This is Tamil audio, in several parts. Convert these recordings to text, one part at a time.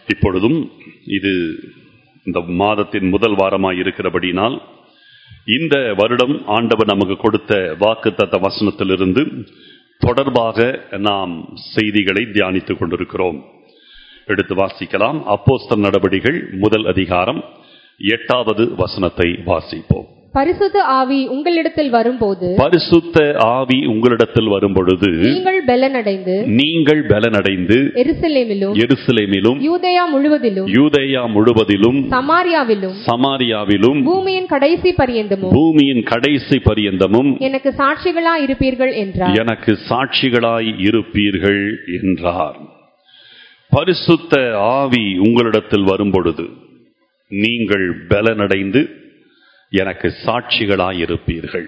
இப்பொழுதும் இது இந்த மாதத்தின் முதல் வாரமாய் இருக்கிறபடினால் இந்த வருடம் ஆண்டவர் நமக்கு கொடுத்த வாக்குத்தத்த வசனத்திலிருந்து தொடர்பாக நாம் செய்திகளை தியானித்துக் கொண்டிருக்கிறோம் எடுத்து வாசிக்கலாம் அப்போஸ்தல நடவடிகள் முதல் அதிகாரம் எட்டாவது வசனத்தை வாசிப்போம் பரிசுத்த ஆவி உங்களிடத்தில் வரும்போது பரிசுத்த ஆவி உங்களிடத்தில் வரும்பொழுது நீங்கள் பெலனடைந்து நீங்கள் பலனடைந்து எருசலேமிலும் எருசலேமிலும் யூதேயா முழுவதிலும் யூதேயா முழுவதிலும் சமாரியாவிலும் சமாரியாவிலும் பூமியின் கடைசி பரியந்தமும் பூமியின் கடைசி பரியந்தமும் எனக்கு சாட்சிகளா இருப்பீர்கள் என்றார் எனக்கு சாட்சிகளாய் இருப்பீர்கள் என்றார் பரிசுத்த ஆவி உங்களிடத்தில் வரும்பொழுது நீங்கள் பலனடைந்து எனக்கு சாட்சிகளாய் இருப்பீர்கள்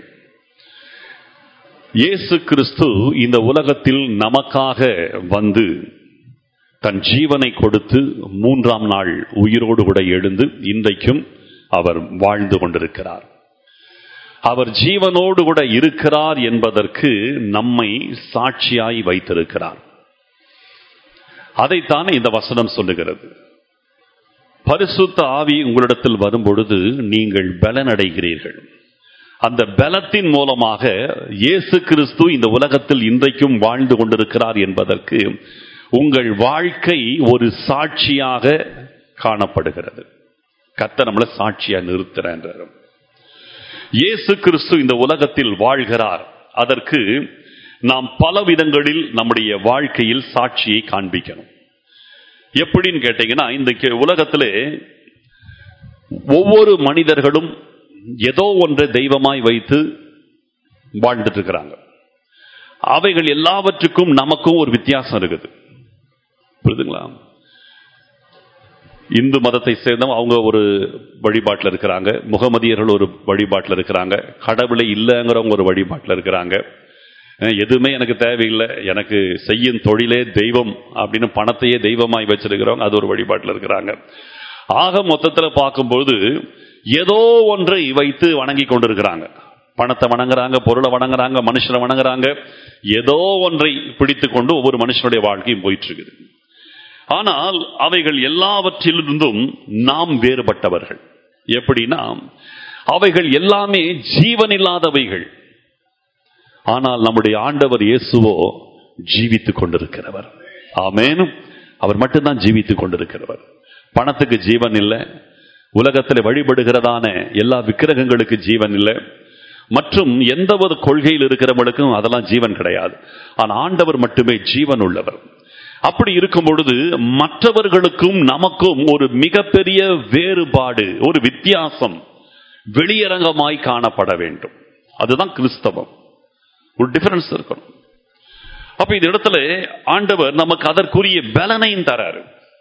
இயேசு கிறிஸ்து இந்த உலகத்தில் நமக்காக வந்து தன் ஜீவனை கொடுத்து மூன்றாம் நாள் உயிரோடு கூட எழுந்து இன்றைக்கும் அவர் வாழ்ந்து கொண்டிருக்கிறார் அவர் ஜீவனோடு கூட இருக்கிறார் என்பதற்கு நம்மை சாட்சியாய் வைத்திருக்கிறார் அதைத்தான் இந்த வசனம் சொல்லுகிறது பரிசுத்த ஆவி உங்களிடத்தில் வரும்பொழுது நீங்கள் பலனடைகிறீர்கள் அந்த பலத்தின் மூலமாக இயேசு கிறிஸ்து இந்த உலகத்தில் இன்றைக்கும் வாழ்ந்து கொண்டிருக்கிறார் என்பதற்கு உங்கள் வாழ்க்கை ஒரு சாட்சியாக காணப்படுகிறது கத்த நம்மளை சாட்சியா நிறுத்துறார் இயேசு கிறிஸ்து இந்த உலகத்தில் வாழ்கிறார் அதற்கு நாம் பல விதங்களில் நம்முடைய வாழ்க்கையில் சாட்சியை காண்பிக்கணும் எப்படின்னு கேட்டீங்கன்னா இந்த கே- உலகத்திலே ஒவ்வொரு மனிதர்களும் ஏதோ ஒன்றை தெய்வமாய் வைத்து வாழ்ந்துட்டு இருக்கிறாங்க அவைகள் எல்லாவற்றுக்கும் நமக்கும் ஒரு வித்தியாசம் இருக்குது புரியுதுங்களா இந்து மதத்தை சேர்ந்தவங்க அவங்க ஒரு வழிபாட்டில் இருக்கிறாங்க முகமதியர்கள் ஒரு வழிபாட்டில் இருக்கிறாங்க கடவுளை இல்லைங்கிறவங்க ஒரு வழிபாட்டில் இருக்கிறாங்க அஹ் எதுவுமே எனக்கு தேவையில்லை எனக்கு செய்யும் தொழிலே தெய்வம் அப்படின்னு பணத்தையே தெய்வமாய் வச்சிருக்கிறவங்க அது ஒரு வழிபாட்டில் இருக்கிறாங்க ஆக மொத்தத்தில் பார்க்கும்போது ஏதோ ஒன்றை வைத்து வணங்கி கொண்டிருக்கிறாங்க பணத்தை வணங்குறாங்க பொருளை வணங்குறாங்க மனுஷனை வணங்குறாங்க ஏதோ ஒன்றை பிடித்து கொண்டு ஒவ்வொரு மனுஷனுடைய வாழ்க்கையும் போயிட்டு இருக்குது ஆனால் அவைகள் எல்லாவற்றிலிருந்தும் நாம் வேறுபட்டவர்கள் எப்படின்னா அவைகள் எல்லாமே ஜீவனில்லாதவைகள் ஆனால் நம்முடைய ஆண்டவர் இயேசுவோ ஜீவித்துக் கொண்டிருக்கிறவர் ஆமேனும் அவர் மட்டும்தான் ஜீவித்துக் கொண்டிருக்கிறவர் பணத்துக்கு ஜீவன் இல்லை உலகத்தில் வழிபடுகிறதான எல்லா விக்கிரகங்களுக்கு ஜீவன் இல்லை மற்றும் எந்த ஒரு கொள்கையில் இருக்கிறவங்களுக்கும் அதெல்லாம் ஜீவன் கிடையாது ஆனால் ஆண்டவர் மட்டுமே ஜீவன் உள்ளவர் அப்படி இருக்கும் பொழுது மற்றவர்களுக்கும் நமக்கும் ஒரு மிகப்பெரிய வேறுபாடு ஒரு வித்தியாசம் வெளியரங்கமாய் காணப்பட வேண்டும் அதுதான் கிறிஸ்தவம் ஒரு டிஃபரன்ஸ் இருக்கணும் அப்ப இந்த இடத்துல ஆண்டவர் நமக்கு அதற்குரிய பலனையும் தராரு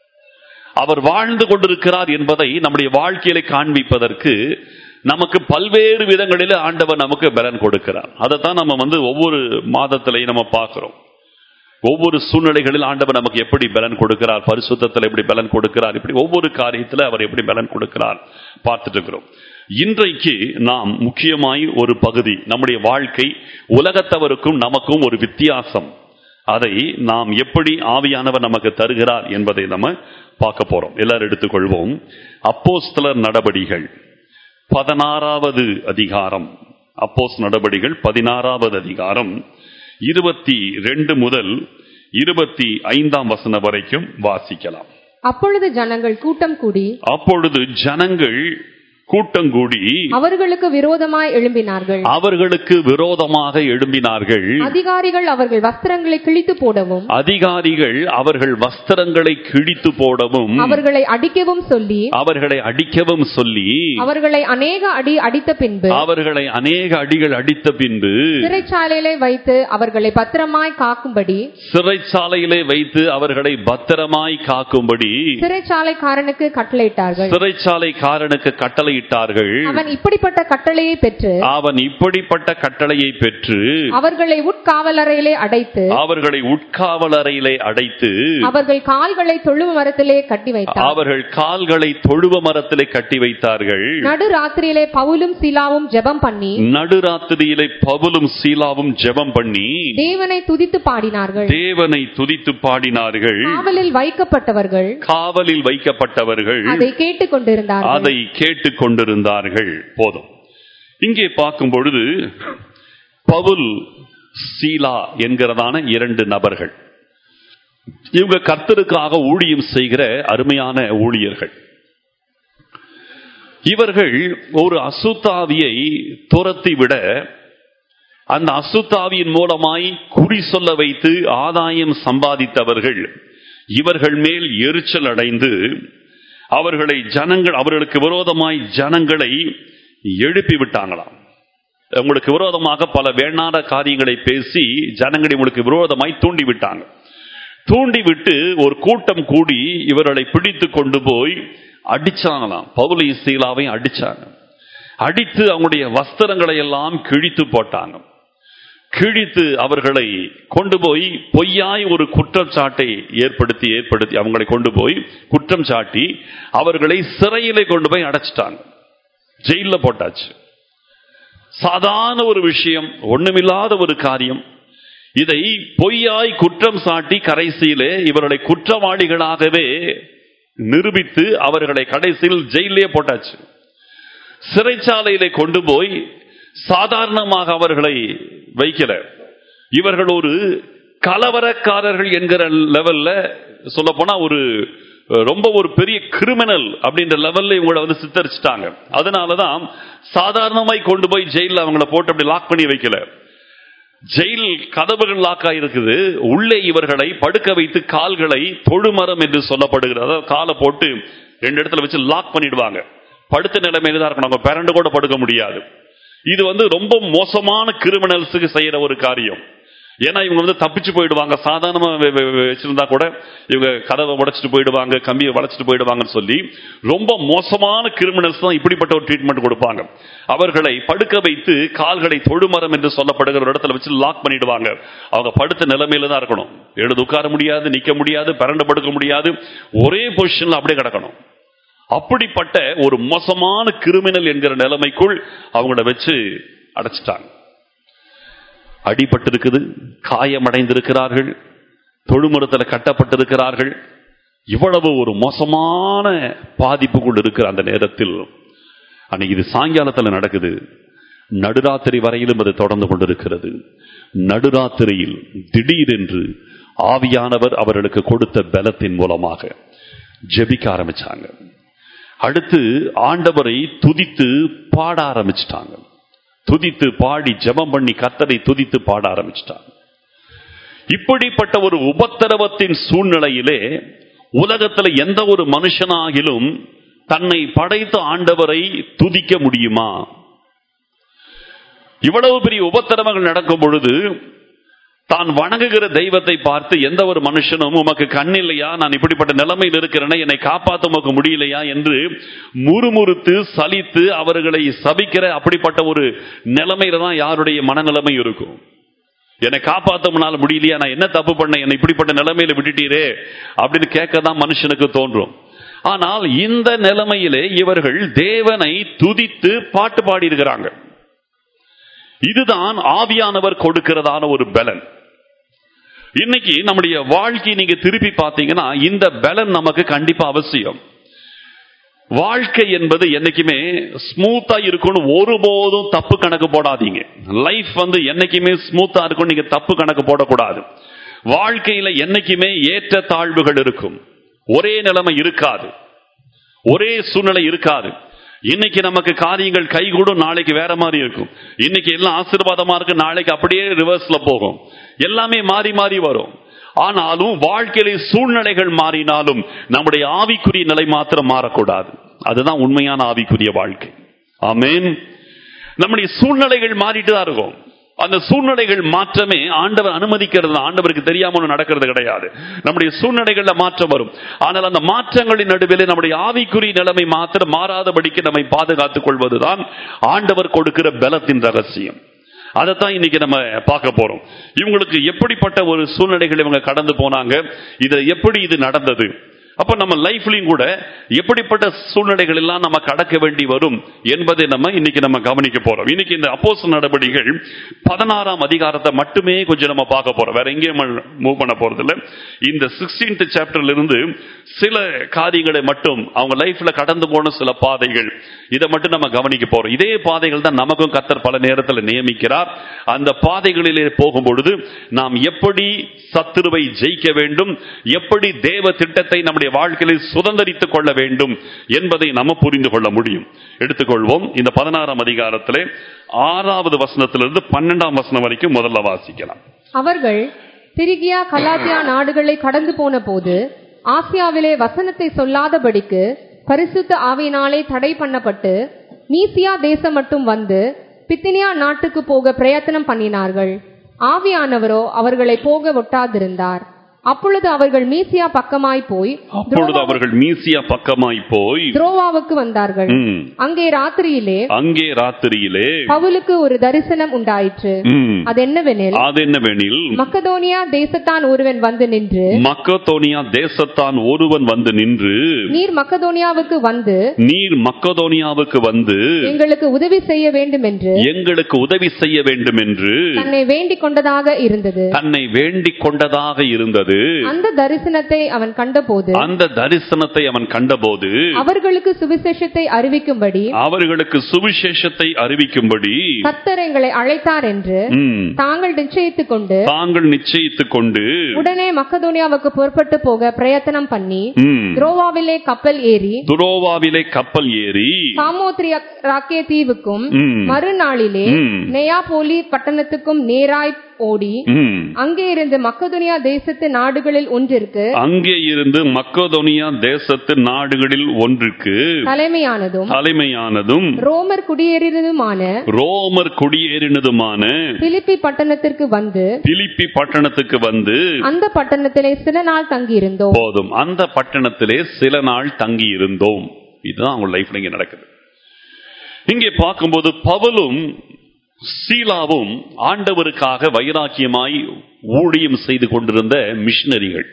அவர் வாழ்ந்து கொண்டிருக்கிறார் என்பதை நம்முடைய வாழ்க்கையில காண்பிப்பதற்கு நமக்கு பல்வேறு விதங்களில் ஆண்டவர் நமக்கு பலன் கொடுக்கிறார் அதைத்தான் நம்ம வந்து ஒவ்வொரு மாதத்திலையும் நம்ம பார்க்கிறோம் ஒவ்வொரு சூழ்நிலைகளில் ஆண்டவர் நமக்கு எப்படி பலன் கொடுக்கிறார் பரிசுத்தத்தில் எப்படி பலன் கொடுக்கிறார் இப்படி ஒவ்வொரு காரியத்தில் அவர் எப்படி பலன் கொடுக்கிறார் பார்த்துட்டு இருக்கிறோம் இன்றைக்கு நாம் முக்கியமாய் ஒரு பகுதி நம்முடைய வாழ்க்கை உலகத்தவருக்கும் நமக்கும் ஒரு வித்தியாசம் அதை நாம் எப்படி ஆவியானவர் நமக்கு தருகிறார் என்பதை நம்ம பார்க்க போறோம் எல்லாரும் எடுத்துக்கொள்வோம் அப்போஸ்தலர் நடபடிகள் பதினாறாவது அதிகாரம் அப்போஸ் நடபடிகள் பதினாறாவது அதிகாரம் இருபத்தி ரெண்டு முதல் இருபத்தி ஐந்தாம் வசனம் வரைக்கும் வாசிக்கலாம் அப்பொழுது ஜனங்கள் கூட்டம் கூடி அப்பொழுது ஜனங்கள் கூட்டங்கூடி அவர்களுக்கு விரோதமாய் எழும்பினார்கள் அவர்களுக்கு விரோதமாக எழும்பினார்கள் அதிகாரிகள் அவர்கள் வஸ்திரங்களை கிழித்து போடவும் அதிகாரிகள் அவர்கள் வஸ்திரங்களை கிழித்து போடவும் அவர்களை அடிக்கவும் சொல்லி அவர்களை அடிக்கவும் சொல்லி அவர்களை அநேக அடி அடித்த பின்பு அவர்களை அநேக அடிகள் அடித்த பின்பு சிறைச்சாலையிலே வைத்து அவர்களை பத்திரமாய் காக்கும்படி சிறைச்சாலையிலே வைத்து அவர்களை பத்திரமாய் காக்கும்படி சிறைச்சாலைக்காரனுக்கு கட்டளையிட்டார்கள் சிறைச்சாலைக்காரனுக்கு கட்டளை கட்டளையிட்டார்கள் அவன் இப்படிப்பட்ட கட்டளையை பெற்று அவன் இப்படிப்பட்ட கட்டளையை பெற்று அவர்களை உட்காவலறையிலே அடைத்து அவர்களை உட்காவல் அறையிலே அடைத்து அவர்கள் கால்களை தொழுவ மரத்திலே கட்டி வைத்தார் அவர்கள் கால்களை தொழுவ மரத்திலே கட்டி வைத்தார்கள் நடு ராத்திரியிலே பவுலும் சீலாவும் ஜெபம் பண்ணி நடுராத்திரியிலே பவுலும் சீலாவும் ஜெபம் பண்ணி தேவனை துதித்து பாடினார்கள் தேவனை துதித்து பாடினார்கள் காவலில் வைக்கப்பட்டவர்கள் காவலில் வைக்கப்பட்டவர்கள் அதை கேட்டுக் கொண்டிருந்தார்கள் அதை கேட்டுக் கொண்டிருந்தார்கள் போதும் இங்கே பார்க்கும் பொழுது பவுல் சீலா என்கிறதான இரண்டு நபர்கள் இவங்க கர்த்தருக்காக ஊழியம் செய்கிற அருமையான ஊழியர்கள் இவர்கள் ஒரு அசுத்தாவியை துரத்தி விட அந்த அசுத்தாவியின் மூலமாய் குறி சொல்ல வைத்து ஆதாயம் சம்பாதித்தவர்கள் இவர்கள் மேல் எரிச்சல் அடைந்து அவர்களை ஜனங்கள் அவர்களுக்கு விரோதமாய் ஜனங்களை எழுப்பி விட்டாங்களாம் உங்களுக்கு விரோதமாக பல வேண்டாத காரியங்களை பேசி ஜனங்களை உங்களுக்கு விரோதமாய் தூண்டி விட்டாங்க தூண்டி விட்டு ஒரு கூட்டம் கூடி இவர்களை பிடித்து கொண்டு போய் அடிச்சாங்களாம் பவுலை சீலாவை அடிச்சாங்க அடித்து அவங்களுடைய வஸ்திரங்களை எல்லாம் கிழித்து போட்டாங்க கிழித்து அவர்களை கொண்டு போய் பொய்யாய் ஒரு குற்றச்சாட்டை ஏற்படுத்தி ஏற்படுத்தி அவங்களை கொண்டு போய் குற்றம் சாட்டி அவர்களை சிறையிலே கொண்டு போய் அடைச்சிட்டாங்க ஜெயில போட்டாச்சு சாதாரண ஒரு விஷயம் ஒண்ணுமில்லாத ஒரு காரியம் இதை பொய்யாய் குற்றம் சாட்டி கடைசியிலே இவர்களை குற்றவாளிகளாகவே நிரூபித்து அவர்களை கடைசியில் ஜெயிலே போட்டாச்சு சிறைச்சாலையிலே கொண்டு போய் சாதாரணமாக அவர்களை வைக்கல இவர்கள் ஒரு கலவரக்காரர்கள் என்கிற லெவல்ல சொல்ல போனா ஒரு ரொம்ப ஒரு பெரிய கிரிமினல் அப்படின்ற லெவல்ல இவங்களை வந்து சித்தரிச்சிட்டாங்க அதனாலதான் சாதாரணமாய் கொண்டு போய் ஜெயில அவங்கள போட்டு அப்படி லாக் பண்ணி வைக்கல ஜெயில் கதவுகள் லாக் ஆயிருக்குது உள்ளே இவர்களை படுக்க வைத்து கால்களை தொழுமரம் என்று சொல்லப்படுகிறது அதாவது காலை போட்டு ரெண்டு இடத்துல வச்சு லாக் பண்ணிடுவாங்க படுத்த நிலைமையில தான் இருக்கணும் அவங்க பேரண்ட் கூட படுக்க முடியாது இது வந்து ரொம்ப மோசமான கிரிமினல்ஸுக்கு செய்யற ஒரு காரியம் ஏன்னா இவங்க வந்து தப்பிச்சு போயிடுவாங்க சாதாரணமா வெ- வெ- வெ- வச்சிருந்தா கூட இவங்க கதவை உடைச்சிட்டு போயிடுவாங்க கம்பியை வளைச்சிட்டு போயிடுவாங்கன்னு சொல்லி ரொம்ப மோசமான கிரிமினல்ஸ் தான் இப்படிப்பட்ட ஒரு ட்ரீட்மெண்ட் கொடுப்பாங்க அவர்களை படுக்க வைத்து கால்களை தொழுமரம் என்று சொல்லப்படுகிற ஒரு இடத்துல வச்சு லாக் பண்ணிடுவாங்க அவங்க படுத்த நிலைமையில தான் இருக்கணும் எழுது உட்கார முடியாது நிக்க முடியாது பரண்டு படுக்க முடியாது ஒரே பொசிஷன்ல அப்படியே கிடக்கணும் அப்படிப்பட்ட ஒரு மோசமான கிரிமினல் என்கிற நிலைமைக்குள் அவங்கள வச்சு அடைச்சிட்டாங்க அடிபட்டிருக்குது காயமடைந்திருக்கிறார்கள் தொழுமரத்தில் கட்டப்பட்டிருக்கிறார்கள் இவ்வளவு ஒரு மோசமான பாதிப்புக்குள் இருக்கிற அந்த நேரத்தில் அன்னைக்கு இது சாயங்காலத்தில் நடக்குது நடுராத்திரி வரையிலும் அது தொடர்ந்து கொண்டிருக்கிறது நடுராத்திரியில் திடீரென்று ஆவியானவர் அவர்களுக்கு கொடுத்த பலத்தின் மூலமாக ஜெபிக்க ஆரம்பிச்சாங்க அடுத்து ஆண்டவரை துதித்து பாட ஆரம்பிச்சிட்டாங்க துதித்து பாடி ஜெபம் பண்ணி கர்த்தரை துதித்து பாட ஆரம்பிச்சிட்டாங்க இப்படிப்பட்ட ஒரு உபத்திரவத்தின் சூழ்நிலையிலே உலகத்துல எந்த ஒரு மனுஷனாகிலும் தன்னை படைத்த ஆண்டவரை துதிக்க முடியுமா இவ்வளவு பெரிய உபத்திரவங்கள் நடக்கும் பொழுது தான் வணங்குகிற தெய்வத்தை பார்த்து எந்த ஒரு மனுஷனும் உமக்கு கண் இல்லையா நான் இப்படிப்பட்ட நிலைமையில் இருக்கிறேனே என்னை காப்பாற்ற உமக்கு முடியலையா என்று முறுமுறுத்து சலித்து அவர்களை சபிக்கிற அப்படிப்பட்ட ஒரு நிலைமையில தான் யாருடைய மனநிலைமை இருக்கும் என்னை காப்பாற்ற முடியலையா நான் என்ன தப்பு பண்ண என்னை இப்படிப்பட்ட நிலைமையில விட்டுட்டீரே அப்படின்னு கேட்க தான் மனுஷனுக்கு தோன்றும் ஆனால் இந்த நிலைமையிலே இவர்கள் தேவனை துதித்து பாட்டு பாடியிருக்கிறாங்க இதுதான் ஆவியானவர் கொடுக்கிறதான ஒரு பலன் இன்னைக்கு நம்முடைய வாழ்க்கை நீங்க திருப்பி பார்த்தீங்கன்னா இந்த பலன் நமக்கு கண்டிப்பா அவசியம் வாழ்க்கை என்பது என்னைக்குமே ஸ்மூத்தா இருக்கணும் ஒருபோதும் தப்பு கணக்கு போடாதீங்க லைஃப் வந்து என்னைக்குமே ஸ்மூத்தா இருக்கும் நீங்க தப்பு கணக்கு போடக்கூடாது வாழ்க்கையில என்னைக்குமே ஏற்ற தாழ்வுகள் இருக்கும் ஒரே நிலைமை இருக்காது ஒரே சூழ்நிலை இருக்காது இன்னைக்கு நமக்கு காரியங்கள் கைகூடும் நாளைக்கு வேற மாதிரி இருக்கும் இன்னைக்கு எல்லாம் ஆசீர்வாதமா இருக்கு நாளைக்கு அப்படியே ரிவர்ஸ்ல போகும் எல்லாமே மாறி மாறி வரும் ஆனாலும் வாழ்க்கையில சூழ்நிலைகள் மாறினாலும் நம்முடைய ஆவிக்குரிய நிலை மாத்திரம் மாறக்கூடாது அதுதான் உண்மையான ஆவிக்குரிய வாழ்க்கை ஆமென் நம்முடைய சூழ்நிலைகள் மாறிட்டு தான் இருக்கும் அந்த சூழ்நிலைகள் மாற்றமே ஆண்டவர் அனுமதிக்கிறது தான். ஆண்டவருக்கு தெரியாம ஒண்ணும் நடக்கிறது கிடையாது நம்முடைய சூழ்நிலைகள்ல மாற்றம் வரும் ஆனால் அந்த மாற்றங்களின் நடுவில் நம்முடைய ஆவிக்குரிய நிலைமை மாத்திரம் மாறாதபடிக்கு நம்மை பாதுகாத்துக் கொள்வதுதான் ஆண்டவர் கொடுக்கிற பலத்தின் ரகசியம் அதைத்தான் இன்னைக்கு நம்ம பார்க்க போறோம் இவங்களுக்கு எப்படிப்பட்ட ஒரு சூழ்நிலைகள் இவங்க கடந்து போனாங்க இதை எப்படி இது நடந்தது அப்ப நம்ம லைஃப்லயும் கூட எப்படிப்பட்ட சூழ்நிலைகள் எல்லாம் நம்ம கடக்க வேண்டி வரும் என்பதை நம்ம இன்னைக்கு நம்ம கவனிக்க போறோம் இன்னைக்கு இந்த அப்போஸ் நடவடிக்கைகள் பதினாறாம் அதிகாரத்தை மட்டுமே கொஞ்சம் நம்ம பார்க்க போறோம் வேற எங்கேயும் மூவ் பண்ண போறது இல்ல இந்த சிக்ஸ்டீன்த் சாப்டர்ல இருந்து சில காரியங்களை மட்டும் அவங்க லைஃப்ல கடந்து போன சில பாதைகள் இதை மட்டும் நம்ம கவனிக்க போறோம் இதே பாதைகள் தான் நமக்கும் கத்தர் பல நேரத்தில் நியமிக்கிறார் அந்த பாதைகளிலே போகும் பொழுது நாம் எப்படி சத்துருவை ஜெயிக்க வேண்டும் எப்படி தேவ திட்டத்தை நம்முடைய வாழ்க்கையில் சுதந்திரித்துக் கொள்ள வேண்டும் என்பதை நம்ம புரிந்து கொள்ள முடியும் எடுத்துக்கொள்வோம் இந்த பதினாறாம் அதிகாரத்திலே ஆறாவது வசனத்திலிருந்து பன்னெண்டாம் வசனம் வரைக்கும் முதல்ல வாசிக்கலாம் அவர்கள் திரிகியா கலாத்தியா நாடுகளை கடந்து போன போது ஆசியாவிலே வசனத்தை சொல்லாதபடிக்கு பரிசுத்த ஆவியினாலே தடை பண்ணப்பட்டு மீசியா தேசம் மட்டும் வந்து பித்தினியா நாட்டுக்கு போக பிரயத்தனம் பண்ணினார்கள் ஆவியானவரோ அவர்களை போக ஒட்டாதிருந்தார் அப்பொழுது அவர்கள் மீசியா பக்கமாய் போய் அப்பொழுது அவர்கள் மீசியா பக்கமாய் போய் துரோவாவுக்கு வந்தார்கள் ம், அங்கே ராத்திரியிலே அங்கே ராத்திரியிலே பவுலுக்கு ஒரு தரிசனம் உண்டாயிற்று ம், அது என்னவெனில் அது என்னவெனில் மக்கதோனியா தேசத்தான் ஒருவன் வந்து நின்று மக்கதோனியா தேசத்தான் ஒருவன் வந்து நின்று நீர் மக்கதோனியாவுக்கு வந்து நீர் மக்கதோனியாவுக்கு வந்து எங்களுக்கு உதவி செய்ய வேண்டும் என்று எங்களுக்கு உதவி செய்ய வேண்டும் என்று தன்னை வேண்டிக் கொண்டதாக இருந்தது தன்னை வேண்டிக் கொண்டதாக இருந்தது அந்த தரிசனத்தை அவன் கண்டபோது அந்த தரிசனத்தை அவன் கண்டபோது அவர்களுக்கு சுவிசேஷத்தை அறிவிக்கும்படி அவர்களுக்கு சுவிசேஷத்தை அறிவிக்கும்படி கர்த்தர் எங்களை அழைத்தார் என்று ம், தாங்கள் நிச்சயித்துக் கொண்டு தாங்கள் நிச்சயித்துக் கொண்டு உடனே மக்கதோனியாவுக்கு புறப்பட்டு போக பிரயத்தனம் பண்ணி ம், துரோவாவிலே கப்பல் ஏறி துரோவாவிலே கப்பல் ஏறி சாமோத்ரி ராக்கே தீவுக்கும் ம், மறுநாளிலே ம், நெயாபோலி பட்டணத்துக்கும் நேராய் ஓடி ம், அங்கே இருந்து மக்கதுனியா தேசத்து நாடுகளில் ஒன்றிற்கு அங்கே இருந்து மக்கதோனியா தேசத்து நாடுகளில் ஒன்றுக்கு தலைமையானதும் தலைமையானதும் ரோமர் குடியேறினதுமான ரோமர் குடியேறினதுமான பிலிப்பி பட்டணத்திற்கு வந்து பிலிப்பி பட்டணத்துக்கு வந்து அந்த பட்டணத்திலே சில நாள் தங்கியிருந்தோம் போதும் அந்த பட்டணத்திலே சில நாள் தங்கி இருந்தோம் இதுதான் அவங்க லைஃப்ல இங்க நடக்குது இங்கே பார்க்கும்போது பவுலும் சீலாவும் ஆண்டவருக்காக வைராக்கியமாய் ஊழியம் செய்து கொண்டிருந்த மிஷனரிகள்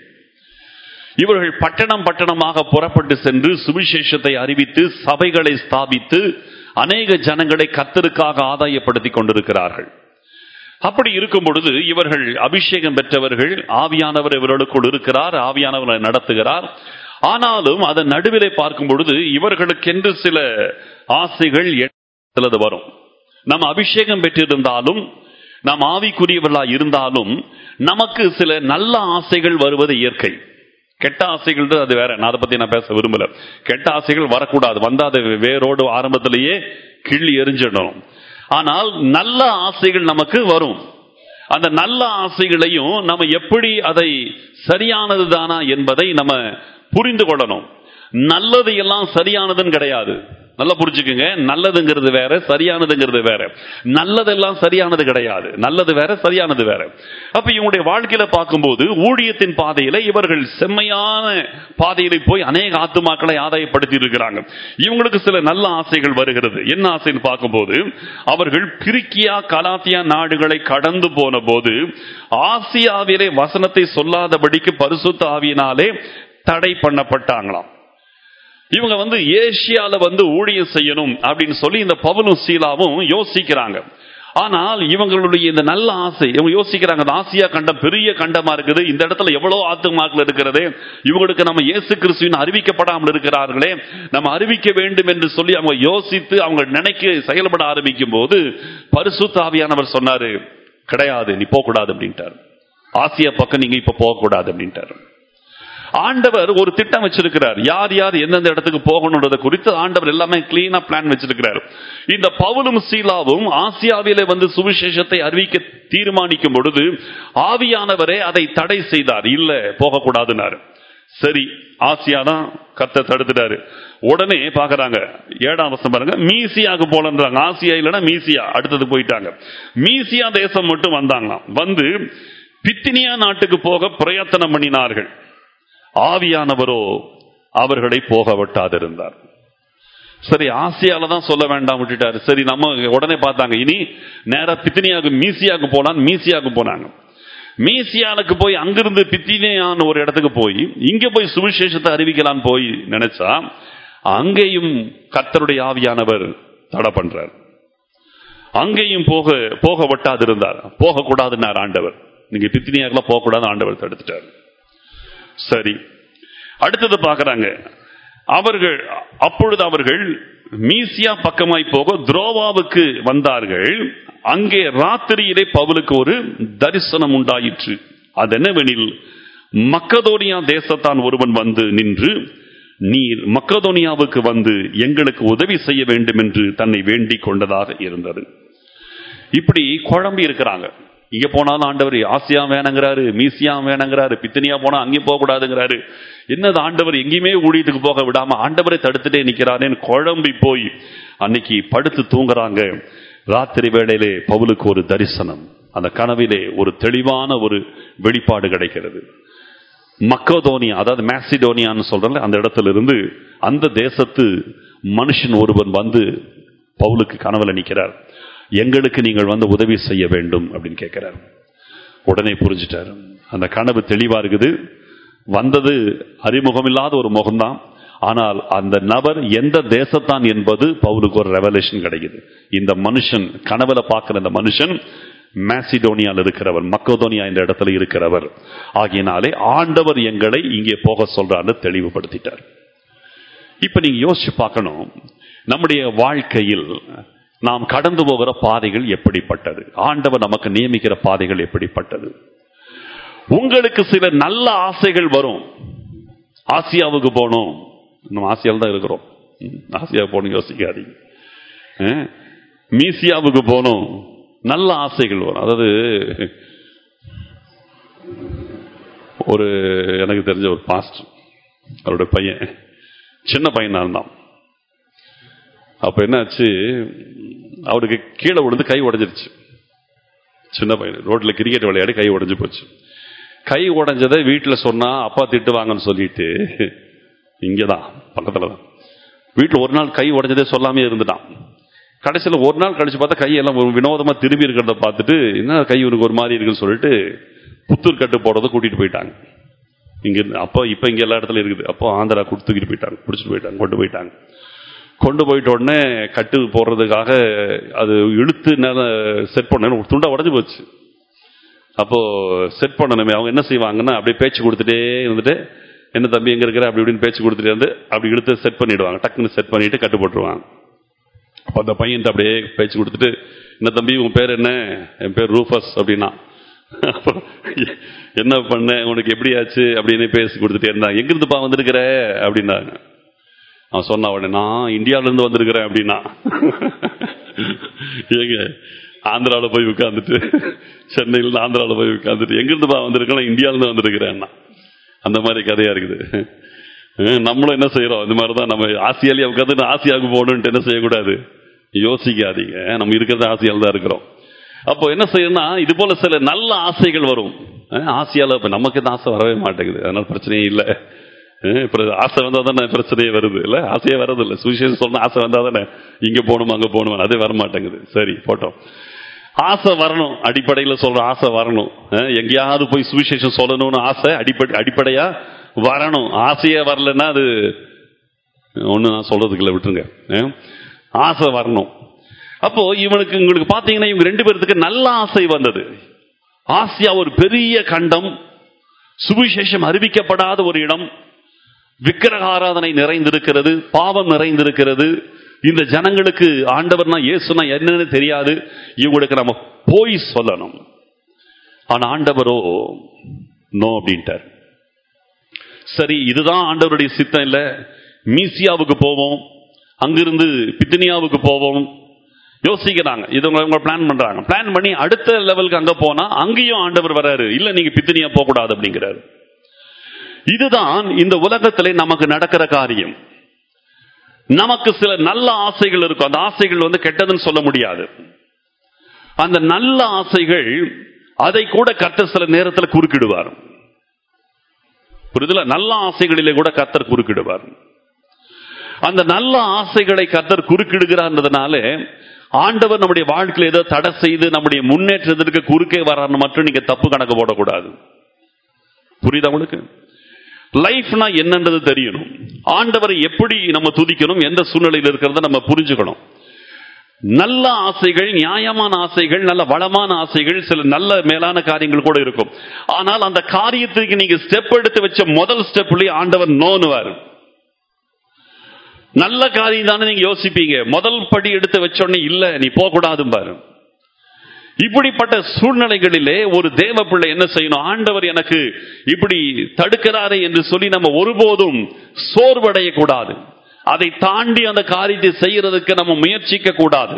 இவர்கள் பட்டணம் பட்டணமாக புறப்பட்டு சென்று சுவிசேஷத்தை அறிவித்து சபைகளை ஸ்தாபித்து அநேக ஜனங்களை கத்தருக்காக ஆதாயப்படுத்திக் கொண்டிருக்கிறார்கள் அப்படி இருக்கும் பொழுது இவர்கள் அபிஷேகம் பெற்றவர்கள் ஆவியானவர் இவர்களுக்குள் இருக்கிறார் ஆவியானவரை நடத்துகிறார் ஆனாலும் அதன் நடுவிலே பார்க்கும் பொழுது இவர்களுக்கென்று சில ஆசைகள் சிலது வரும் நம்ம அபிஷேகம் பெற்றிருந்தாலும் நாம் ஆவிக்குரியவர்களா இருந்தாலும் நமக்கு சில நல்ல ஆசைகள் வருவது இயற்கை கெட்ட ஆசைகள் அது வேற நான் அதை பத்தி நான் பேச விரும்பல கெட்ட ஆசைகள் வரக்கூடாது வந்தா அது வேரோடு ஆரம்பத்திலேயே கிள்ளி எரிஞ்சிடணும் ஆனால் நல்ல ஆசைகள் நமக்கு வரும் அந்த நல்ல ஆசைகளையும் நம்ம எப்படி அதை சரியானது தானா என்பதை நம்ம புரிந்து கொள்ளணும் நல்லது எல்லாம் சரியானதுன்னு கிடையாது நல்லா புரிஞ்சுக்குங்க நல்லதுங்கிறது வேற சரியானதுங்கிறது வேற நல்லதெல்லாம் சரியானது கிடையாது நல்லது வேற சரியானது வேற அப்ப இவங்களுடைய வாழ்க்கையில பார்க்கும்போது ஊழியத்தின் பாதையில இவர்கள் செம்மையான பாதையில போய் அநேக ஆத்துமாக்களை ஆதாயப்படுத்தி இருக்கிறாங்க இவங்களுக்கு சில நல்ல ஆசைகள் வருகிறது என்ன ஆசைன்னு பார்க்கும்போது அவர்கள் பிரிக்கியா கலாத்தியா நாடுகளை கடந்து போன போது ஆசியாவிலே வசனத்தை சொல்லாதபடிக்கு பரிசுத்த ஆவியினாலே தடை பண்ணப்பட்டாங்களாம் இவங்க வந்து ஏசியால வந்து ஊழியம் செய்யணும் அப்படின்னு சொல்லி இந்த பவுலும் சீலாவும் யோசிக்கிறாங்க ஆனால் இவங்களுடைய இந்த நல்ல ஆசை இவங்க யோசிக்கிறாங்க அந்த ஆசியா கண்டம் பெரிய கண்டமா இருக்குது இந்த இடத்துல எவ்வளவு ஆத்துமாக்கள் இருக்கிறது இவங்களுக்கு நம்ம இயேசு கிறிஸ்துவின் அறிவிக்கப்படாமல் இருக்கிறார்களே நம்ம அறிவிக்க வேண்டும் என்று சொல்லி அவங்க யோசித்து அவங்க நினைக்க செயல்பட ஆரம்பிக்கும் போது பரிசுத்தாவியானவர் சொன்னாரு கிடையாது நீ போகக்கூடாது அப்படின்ட்டார் ஆசியா பக்கம் நீங்க இப்ப போகக்கூடாது அப்படின்ட்டார் ஆண்டவர் ஒரு திட்டம் வச்சிருக்கிறார் யார் யார் எந்தெந்த இடத்துக்கு போகணுன்றத குறித்து ஆண்டவர் எல்லாமே கிளீனா பிளான் வச்சிருக்கிறார் இந்த பவுலும் சீலாவும் ஆசியாவிலே வந்து சுவிசேஷத்தை அறிவிக்க தீர்மானிக்கும் பொழுது ஆவியானவரே அதை தடை செய்தார் இல்ல போகக்கூடாதுனாரு சரி ஆசியா தான் கத்த தடுத்துட்டாரு உடனே பாக்குறாங்க ஏழாம் வருஷம் பாருங்க மீசியாக்கு போலன்றாங்க ஆசியா இல்லைன்னா மீசியா அடுத்தது போயிட்டாங்க மீசியா தேசம் மட்டும் வந்தாங்களாம் வந்து பித்தினியா நாட்டுக்கு போக பிரயத்தனம் பண்ணினார்கள் ஆவியானவரோ அவர்களை போக விட்டாதிருந்தார் சரி ஆசியால தான் சொல்ல வேண்டாம் விட்டுட்டாரு சரி நம்ம உடனே பார்த்தாங்க இனி நேரா பித்தினியாவுக்கு மீசியாவுக்கு போனான் மீசியாவுக்கு போனாங்க மீசியானுக்கு போய் அங்கிருந்து பித்தினியான்னு ஒரு இடத்துக்கு போய் இங்க போய் சுவிசேஷத்தை அறிவிக்கலான்னு போய் நினைச்சா அங்கேயும் கர்த்தருடைய ஆவியானவர் தடை பண்றார் அங்கேயும் போக போக விட்டாதிருந்தார் போக கூடாதுன்னார் ஆண்டவர் நீங்க பித்தினியாக்கெல்லாம் போக கூடாது ஆண்டவர் தடுத்துட்டார் சரி அடுத்தது பார்க்கறாங்க அவர்கள் அப்பொழுது அவர்கள் மீசியா பக்கமாய் போக துரோவாவுக்கு வந்தார்கள் அங்கே ராத்திரியிலே பவுலுக்கு ஒரு தரிசனம் உண்டாயிற்று அது என்னவெனில் மக்கதோனியா தேசத்தான் ஒருவன் வந்து நின்று நீர் மக்கதோனியாவுக்கு வந்து எங்களுக்கு உதவி செய்ய வேண்டும் என்று தன்னை வேண்டிக் கொண்டதாக இருந்தது இப்படி குழம்பி இருக்கிறாங்க இங்க போனாலும் ஆண்டவர் ஆசியா வேணங்கிறாரு மீசியா வேணங்கிறாரு பித்தனியா போனா அங்கேயும் போக கூடாதுங்கிறாரு என்னது ஆண்டவர் எங்கேயுமே ஊழியத்துக்கு போக விடாம ஆண்டவரை தடுத்துட்டே நிக்கிறாரேன்னு குழம்பி போய் அன்னைக்கு படுத்து தூங்குறாங்க ராத்திரி வேளையிலே பவுலுக்கு ஒரு தரிசனம் அந்த கனவிலே ஒரு தெளிவான ஒரு வெளிப்பாடு கிடைக்கிறது மக்கோதோனியா அதாவது மேசிடோனியான்னு சொல்றல அந்த இடத்துல இருந்து அந்த தேசத்து மனுஷன் ஒருவன் வந்து பவுலுக்கு கனவுல நிக்கிறார் எங்களுக்கு நீங்கள் வந்து உதவி செய்ய வேண்டும் அப்படின்னு கேட்கிறார் உடனே புரிஞ்சுட்டார் அந்த கனவு தெளிவா இருக்குது வந்தது அறிமுகம் இல்லாத ஒரு முகம்தான் ஆனால் அந்த நபர் எந்த தேசத்தான் என்பது பவுலுக்கு ஒரு ரெவலேஷன் கிடைக்குது இந்த மனுஷன் கனவுல பார்க்கிற இந்த மனுஷன் மேசிடோனியால் இருக்கிறவர் மக்கோதோனியா இந்த இடத்துல இருக்கிறவர் ஆகியனாலே ஆண்டவர் எங்களை இங்கே போக சொல்றான்னு தெளிவுபடுத்திட்டார் இப்ப நீங்க யோசிச்சு பார்க்கணும் நம்முடைய வாழ்க்கையில் நாம் கடந்து போகிற பாதைகள் எப்படிப்பட்டது ஆண்டவர் நமக்கு நியமிக்கிற பாதைகள் எப்படிப்பட்டது உங்களுக்கு சில நல்ல ஆசைகள் வரும் ஆசியாவுக்கு போகணும் நம்ம ஆசியாவில் தான் இருக்கிறோம் ம், ஆசியா போகணும் யோசிக்காதீங்க அஹ், மீசியாவுக்கு போகணும் நல்ல ஆசைகள் வரும் அதாவது ஒரு எனக்கு தெரிஞ்ச ஒரு பாஸ்டர் அவருடைய பையன் சின்ன பையனா இருந்தான் அப்ப என்னாச்சு அவருக்கு கீழே விழுந்து கை உடைஞ்சிருச்சு சின்ன பையன் ரோட்ல கிரிக்கெட் விளையாடி கை உடைஞ்சு போச்சு கை உடைஞ்சதை வீட்டுல சொன்னா அப்பா திட்டுவாங்கன்னு சொல்லிட்டு இங்கதான் பக்கத்துல தான் வீட்டுல ஒரு நாள் கை உடைஞ்சதே சொல்லாமே இருந்துட்டான் கடைசியில ஒரு நாள் கழிச்சு பார்த்தா கையெல்லாம் ஒரு வினோதமா திரும்பி இருக்கிறத பார்த்துட்டு என்ன கை உனக்கு ஒரு மாதிரி இருக்குன்னு சொல்லிட்டு புத்தூர் கட்டு போடுறத கூட்டிட்டு போயிட்டாங்க இங்க இருந்து அப்போ இப்ப இங்க எல்லா இடத்துல இருக்குது அப்போ ஆந்திரா கொடுத்து தூக்கிட்டு போயிட்டாங்க பிடிச்சிட்டு போயிட்டாங்க கொண்டு போயிட்டாங்க கொண்டு போயிட்ட உடனே கட்டு போடுறதுக்காக அது இழுத்து செட் பண்ண ஒரு துண்டா உடஞ்சு போச்சு அப்போ செட் பண்ணணுமே அவங்க என்ன செய்வாங்கன்னா அப்படியே பேச்சு கொடுத்துட்டே இருந்துட்டு என்ன தம்பி எங்க இருக்கிற அப்படி இப்படின்னு பேச்சு கொடுத்துட்டே இருந்து அப்படி இழுத்து செட் பண்ணிடுவாங்க டக்குன்னு செட் பண்ணிட்டு கட்டு போட்டுருவாங்க அப்போ அந்த பையன்ட்ட அப்படியே பேச்சு கொடுத்துட்டு என்ன தம்பி உன் பேர் என்ன என் பேர் ரூஃபஸ் அப்படின்னா அப்போ, என்ன பண்ண உனக்கு எப்படி ஆச்சு அப்படின்னு பேசி கொடுத்துட்டே இருந்தாங்க எங்கிருந்துப்பா வந்திருக்கிற அப்படின்னாங்க அவன் சொன்ன உடனே நான் இந்தியால இருந்து வந்திருக்கிறேன் அப்படின்னா ஏங்க ஆந்திரால போய் உட்காந்துட்டு சென்னையில இருந்து ஆந்திரால போய் உட்காந்துட்டு எங்கிருந்துப்பா வந்திருக்கேன் இந்தியால இருந்து வந்திருக்கிறேன்னா அந்த மாதிரி கதையா இருக்குது அஹ் நம்மளும் என்ன செய்யறோம் இந்த மாதிரி தான் நம்ம ஆசியாலேயே உட்காந்து ஆசியாவுக்கு போகணுன்ட்டு என்ன செய்யக்கூடாது யோசிக்காதீங்க நம்ம இருக்கிறது ஆசியால தான் இருக்கிறோம் அப்போ என்ன செய்யணும்னா இது போல சில நல்ல ஆசைகள் வரும் அஹ் ஆசியால இப்ப நமக்கு இந்த ஆசை வரவே மாட்டேங்குது அதனால பிரச்சனையே இல்லை அஹ் இப்ப ஆசை வந்தா தானே பிரச்சனையே வருது இல்ல ஆசையே வரது இல்ல சுவிசேஷம் சொன்ன ஆசை வந்தா தானே இங்க போகணும் அங்க போகணும் அதே வர மாட்டேங்குது சரி போட்டோம் ஆசை வரணும் அடிப்படையில சொல்ற ஆசை வரணும் அஹ் எங்கேயாவது போய் சுவிசேஷம் சொல்லணும்னு ஆசை அடிப்படை அடிப்படையா வரணும் ஆசையே வரலன்னா அது ஒண்ணு நான் சொல்றதுக்கு இல்லை விட்டுருங்க அஹ் ஆசை வரணும் அப்போ இவனுக்கு உங்களுக்கு பாத்தீங்கன்னா இவங்க ரெண்டு பேர்த்துக்கு நல்ல ஆசை வந்தது ஆசியா ஒரு பெரிய கண்டம் சுவிசேஷம் அறிவிக்கப்படாத ஒரு இடம் விக்கிரக ஆராதனை நிறைந்திருக்கிறது பாவம் நிறைந்திருக்கிறது இந்த ஜனங்களுக்கு ஆண்டவர்னா இயேசுனா என்னன்னு தெரியாது இவங்களுக்கு நம்ம போய் சொல்லணும் ஆனா ஆண்டவரோ நோ அப்படின்ட்டார் சரி இதுதான் ஆண்டவருடைய சித்தம் இல்ல மீசியாவுக்கு போவோம் அங்கிருந்து பித்தினியாவுக்கு போவோம் யோசிக்கிறாங்க இது உங்க பிளான் பண்றாங்க பிளான் பண்ணி அடுத்த லெவலுக்கு அங்க போனா அங்கேயும் ஆண்டவர் வராரு இல்ல நீங்க பித்தினியா போக கூடாது அப்படிங்கிறாரு இதுதான் இந்த உலகத்திலே நமக்கு நடக்கிற காரியம் நமக்கு சில நல்ல ஆசைகள் இருக்கும் அந்த ஆசைகள் வந்து கெட்டதுன்னு சொல்ல முடியாது அந்த நல்ல ஆசைகள் அதை கூட கர்த்தர் சில நேரத்தில் குறுக்கிடுவார் புரியுதுல நல்ல ஆசைகளிலே கூட கர்த்தர் குறுக்கிடுவார் அந்த நல்ல ஆசைகளை கர்த்தர் குறுக்கிடுகிறார்ன்றதுனால ஆண்டவர் நம்முடைய வாழ்க்கையில் ஏதோ தடை செய்து நம்முடைய முன்னேற்றத்திற்கு குறுக்கே வரான்னு மட்டும் நீங்க தப்பு கணக்கு போடக்கூடாது புரியுதா உங்களுக்கு லைஃப்னா என்னன்றது தெரியணும் ஆண்டவரை எப்படி நம்ம துதிக்கணும் எந்த சூழ்நிலையில் இருக்கிறத நம்ம புரிஞ்சுக்கணும் நல்ல ஆசைகள் நியாயமான ஆசைகள் நல்ல வளமான ஆசைகள் சில நல்ல மேலான காரியங்கள் கூட இருக்கும் ஆனால் அந்த காரியத்துக்கு நீங்க ஸ்டெப் எடுத்து வச்ச முதல் ஸ்டெப்லயே ஆண்டவர் நோனுவார் நல்ல காரியம் தானே நீங்க யோசிப்பீங்க முதல் படி எடுத்து வச்சோடனே இல்ல நீ போக கூடாது பாரு இப்படிப்பட்ட சூழ்நிலைகளிலே ஒரு தேவ பிள்ளை என்ன செய்யணும் ஆண்டவர் எனக்கு இப்படி தடுக்கிறாரே என்று சொல்லி நம்ம ஒருபோதும் சோர்வடைய கூடாது அதை தாண்டி அந்த காரியத்தை செய்யறதுக்கு நம்ம முயற்சிக்க கூடாது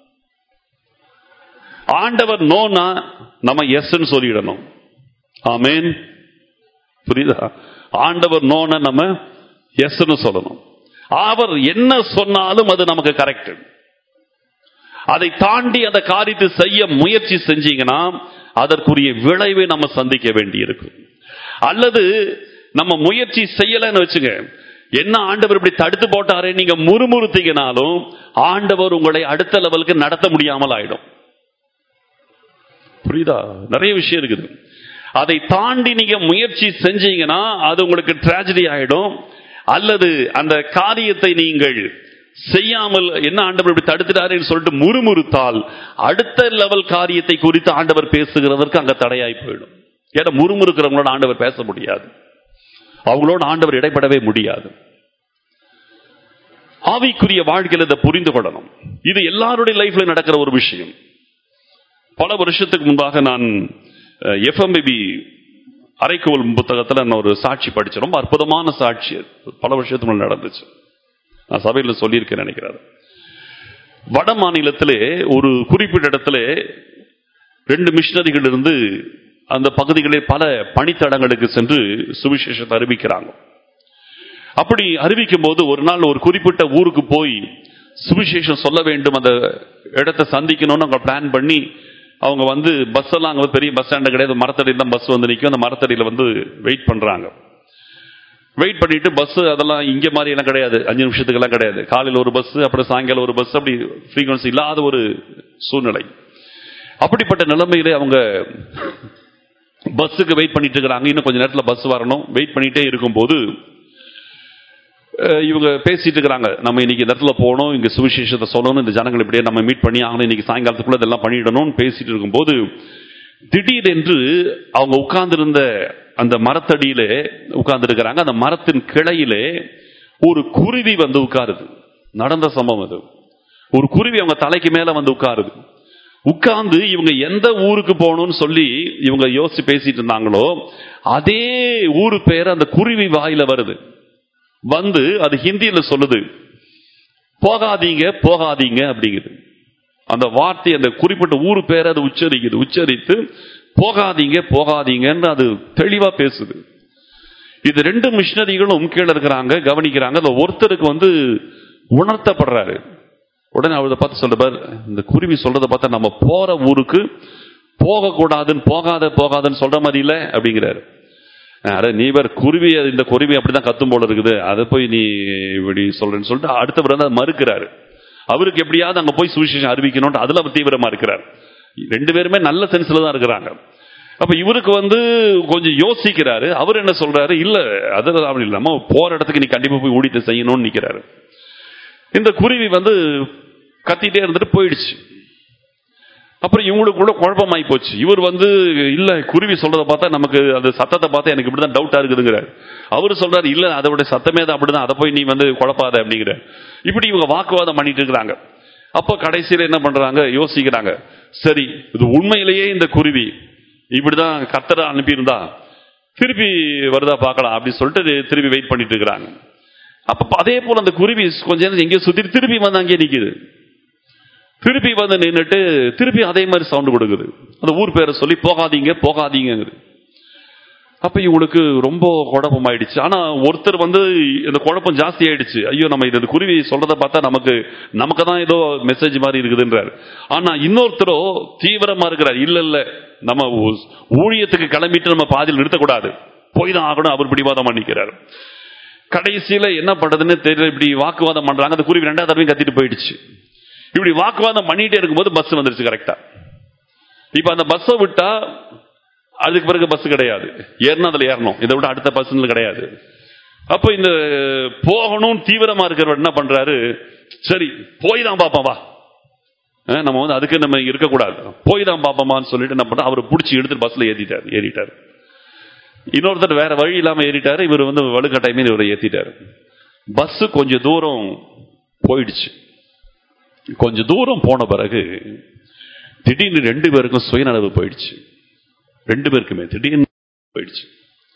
ஆண்டவர் நோனா நம்ம எஸ் சொல்லிடணும் ஆமேன் புரியுதா ஆண்டவர் நோன நம்ம எஸ் சொல்லணும் அவர் என்ன சொன்னாலும் அது நமக்கு கரெக்ட் அதை தாண்டி அந்த காரியத்தை செய்ய முயற்சி செஞ்சீங்கன்னா அதற்குரிய விளைவை நம்ம சந்திக்க வேண்டி இருக்கும் அல்லது நம்ம முயற்சி செய்யலன்னு வச்சுங்க என்ன ஆண்டவர் இப்படி தடுத்து போட்டாரே நீங்க முறுமுறுத்தீங்கனாலும் ஆண்டவர் உங்களை அடுத்த லெவலுக்கு நடத்த முடியாமல் ஆயிடும் புரியுதா நிறைய விஷயம் இருக்குது அதை தாண்டி நீங்க முயற்சி செஞ்சீங்கன்னா அது உங்களுக்கு டிராஜடி ஆயிடும் அல்லது அந்த காரியத்தை நீங்கள் செய்யாமல் என்ன ஆண்டவர் இப்படி தடுத்துட்டாருன்னு சொல்லிட்டு முறுமுறுத்தால் அடுத்த லெவல் காரியத்தை குறித்து ஆண்டவர் பேசுகிறதற்கு அங்க தடையாய் போயிடும் ஏன்னா முறுமுறுக்கிறவங்களோட ஆண்டவர் பேச முடியாது அவங்களோட ஆண்டவர் இடைப்படவே முடியாது ஆவிக்குரிய வாழ்க்கையில் இதை புரிந்து கொள்ளணும் இது எல்லாருடைய லைஃப்ல நடக்கிற ஒரு விஷயம் பல வருஷத்துக்கு முன்பாக நான் எஃப்எம்பிபி அரைக்கோல் புத்தகத்தில் நான் ஒரு சாட்சி படிச்சேன் ரொம்ப அற்புதமான சாட்சி பல வருஷத்துக்கு முன்னாடி நடந்துச்சு நான் சபையில் சொல்லியிருக்கேன் நினைக்கிறாரு வட மாநிலத்திலே ஒரு குறிப்பிட்ட இடத்துல ரெண்டு மிஷினரிகள் இருந்து அந்த பகுதிகளில் பல பணித்தடங்களுக்கு சென்று சுவிசேஷத்தை அறிவிக்கிறாங்க அப்படி அறிவிக்கும் போது ஒரு நாள் ஒரு குறிப்பிட்ட ஊருக்கு போய் சுவிசேஷம் சொல்ல வேண்டும் அந்த இடத்தை சந்திக்கணும்னு அவங்க பிளான் பண்ணி அவங்க வந்து பஸ் எல்லாம் அங்கே பெரிய பஸ் ஸ்டாண்டு கிடையாது மரத்தடியில் தான் பஸ் வந்து நிற்கும் அந்த மரத்தடியில் வந்து வெயிட் பண்றாங்க வெயிட் பண்ணிட்டு பஸ் அதெல்லாம் இங்க மாதிரி எல்லாம் கிடையாது அஞ்சு நிமிஷத்துக்கு எல்லாம் கிடையாது காலையில் ஒரு பஸ் அப்புறம் சாயங்காலம் ஒரு பஸ் அப்படி ஃப்ரீக்வன்சி இல்லாத ஒரு சூழ்நிலை அப்படிப்பட்ட நிலைமையிலே அவங்க பஸ்ஸுக்கு வெயிட் பண்ணிட்டு இருக்கிறாங்க இன்னும் கொஞ்ச நேரத்தில் பஸ் வரணும் வெயிட் பண்ணிட்டே இருக்கும்போது இவங்க பேசிட்டு இருக்கிறாங்க நம்ம இன்னைக்கு இந்த இடத்துல போகணும் இங்க சுவிசேஷத்தை சொல்லணும் இந்த ஜனங்கள் இப்படியே நம்ம மீட் பண்ணி ஆகணும் இன்னைக்கு சாயங்காலத்துக்குள்ள இதெல்லாம் பண்ணிடணும்னு பேசிட்டு இருக்கும்போது திடீரென்று அவங்க உட்கார்ந்திருந்த அந்த மரத்தடியிலே உட்கார்ந்து இருக்கிறாங்க அந்த மரத்தின் கிளையிலே ஒரு குருவி வந்து உட்காருது நடந்த சம்பவம் அது ஒரு குருவி அவங்க தலைக்கு மேல வந்து உட்காருது உட்கார்ந்து இவங்க எந்த ஊருக்கு போகணும்னு சொல்லி இவங்க யோசிச்சு பேசிட்டு இருந்தாங்களோ அதே ஊரு பேர் அந்த குருவி வாயில வருது வந்து அது ஹிந்தியில சொல்லுது போகாதீங்க போகாதீங்க அப்படிங்குது அந்த வார்த்தை அந்த குறிப்பிட்ட ஊர் பேரை அது உச்சரிக்குது உச்சரித்து போகாதீங்க போகாதீங்கன்னு அது தெளிவா பேசுது இது ரெண்டு மிஷினரிகளும் கீழே இருக்கிறாங்க கவனிக்கிறாங்க அந்த ஒருத்தருக்கு வந்து உணர்த்தப்படுறாரு உடனே அவரை பார்த்து சொல்றார் இந்த குருவி சொல்றதை பார்த்தா நம்ம போற ஊருக்கு போகக்கூடாதுன்னு போகாத போகாதுன்னு சொல்ற மாதிரி இல்லை அப்படிங்கிறாரு அட நீ வேற குருவி இந்த குருவி அப்படிதான் கத்தும் போல இருக்குது அதை போய் நீ இப்படி சொல்றேன்னு சொல்லிட்டு அடுத்தவர் வந்து அதை மறுக்கிறாரு அவருக்கு எப்படியாவது அங்க போய் சுவிசேஷம் அறிவிக்கணும்னு அதுல தீவிரமா இருக்கிறார் ரெண்டு பேருமே நல்ல சென்ஸ்ல தான் இருக்கிறாங்க அப்ப இவருக்கு வந்து கொஞ்சம் யோசிக்கிறாரு அவர் என்ன சொல்றாரு இல்ல அது அப்படி இல்லாம போற இடத்துக்கு நீ கண்டிப்பா போய் ஊழியத்தை செய்யணும்னு நிக்கிறாரு இந்த குருவி வந்து கத்திட்டே இருந்துட்டு போயிடுச்சு அப்புறம் இவங்களுக்கு கூட குழப்பமாயி போச்சு இவர் வந்து இல்ல குருவி சொல்றதை பார்த்தா நமக்கு அந்த சத்தத்தை பார்த்தா எனக்கு இப்படிதான் டவுட்டா இருக்குதுங்கிறார் அவர் சொல்றாரு இல்ல அதோட சத்தமே தான் அப்படிதான் அதை போய் நீ வந்து குழப்பாத அப்படிங்கிற இப்படி இவங்க வாக்குவாதம் பண்ணிட்டு இருக்கிறாங்க அப்போ கடைசியில என்ன பண்றாங்க யோசிக்கிறாங்க சரி இது உண்மையிலேயே இந்த குருவி இப்படிதான் கத்தரை அனுப்பியிருந்தா திருப்பி வருதா பார்க்கலாம் அப்படின்னு சொல்லிட்டு திருப்பி வெயிட் பண்ணிட்டு இருக்கிறாங்க அப்ப அதே போல அந்த குருவி கொஞ்ச நேரம் எங்கேயோ சுத்தி திருப்பி வந்து அங்கேயே நிக்குது திருப்பி வந்து நின்றுட்டு திருப்பி அதே மாதிரி சவுண்ட் கொடுக்குது அந்த ஊர் பேரை சொல்லி போகாதீங்க போகாதீங்கிறது அப்ப இவங்களுக்கு ரொம்ப குழப்பம் ஆயிடுச்சு ஆனா ஒருத்தர் வந்து இந்த குழப்பம் ஜாஸ்தி ஆயிடுச்சு ஐயோ நம்ம இது குருவி சொல்றதை பார்த்தா நமக்கு நமக்கு தான் ஏதோ மெசேஜ் மாதிரி இருக்குதுன்றார் ஆனா இன்னொருத்தரோ தீவிரமா இருக்கிறார் இல்ல இல்ல நம்ம ஊ- ஊழியத்துக்கு கிளம்பிட்டு நம்ம பாதியில் நிறுத்தக்கூடாது போய் தான் ஆகணும் அவர் பிடிவாதம் பண்ணிக்கிறார் கடைசியில என்ன பண்றதுன்னு தெரியல இப்படி வாக்குவாதம் பண்றாங்க அந்த குருவி ரெண்டாவது தடவையும் கத்திட்டு போயிடுச்சு இப்படி வாக்குவாதம் பண்ணிட்டே இருக்கும்போது பஸ் வந்துருச்சு கரெக்டா இப்ப அந்த பஸ்ஸை விட்டா அதுக்கு பிறகு பஸ் கிடையாது ஏறினா அதுல ஏறணும் இதை விட அடுத்த பஸ் கிடையாது அப்போ இந்த போகணும் தீவிரமா இருக்கிறவர் என்ன பண்றாரு சரி போய் தான் பாப்போம் வா அஹ் நம்ம வந்து அதுக்கு நம்ம இருக்கக்கூடாது போய் தான் பாப்போமான்னு சொல்லிட்டு என்ன பண்ண அவரை பிடிச்சி எடுத்து பஸ்ல ஏத்திட்டார் ஏறிட்டார் இன்னொருத்தர் வேற வழி இல்லாம ஏறிட்டாரு இவர் வந்து வலுக்கட்டாய் மீது இவரை ஏத்திட்டாரு பஸ் கொஞ்சம் தூரம் போயிடுச்சு கொஞ்சம் தூரம் போன பிறகு திடீர்னு ரெண்டு பேருக்கும் சுயநலவு போயிடுச்சு ரெண்டு பேருக்குமே திடீர்னு போயிடுச்சு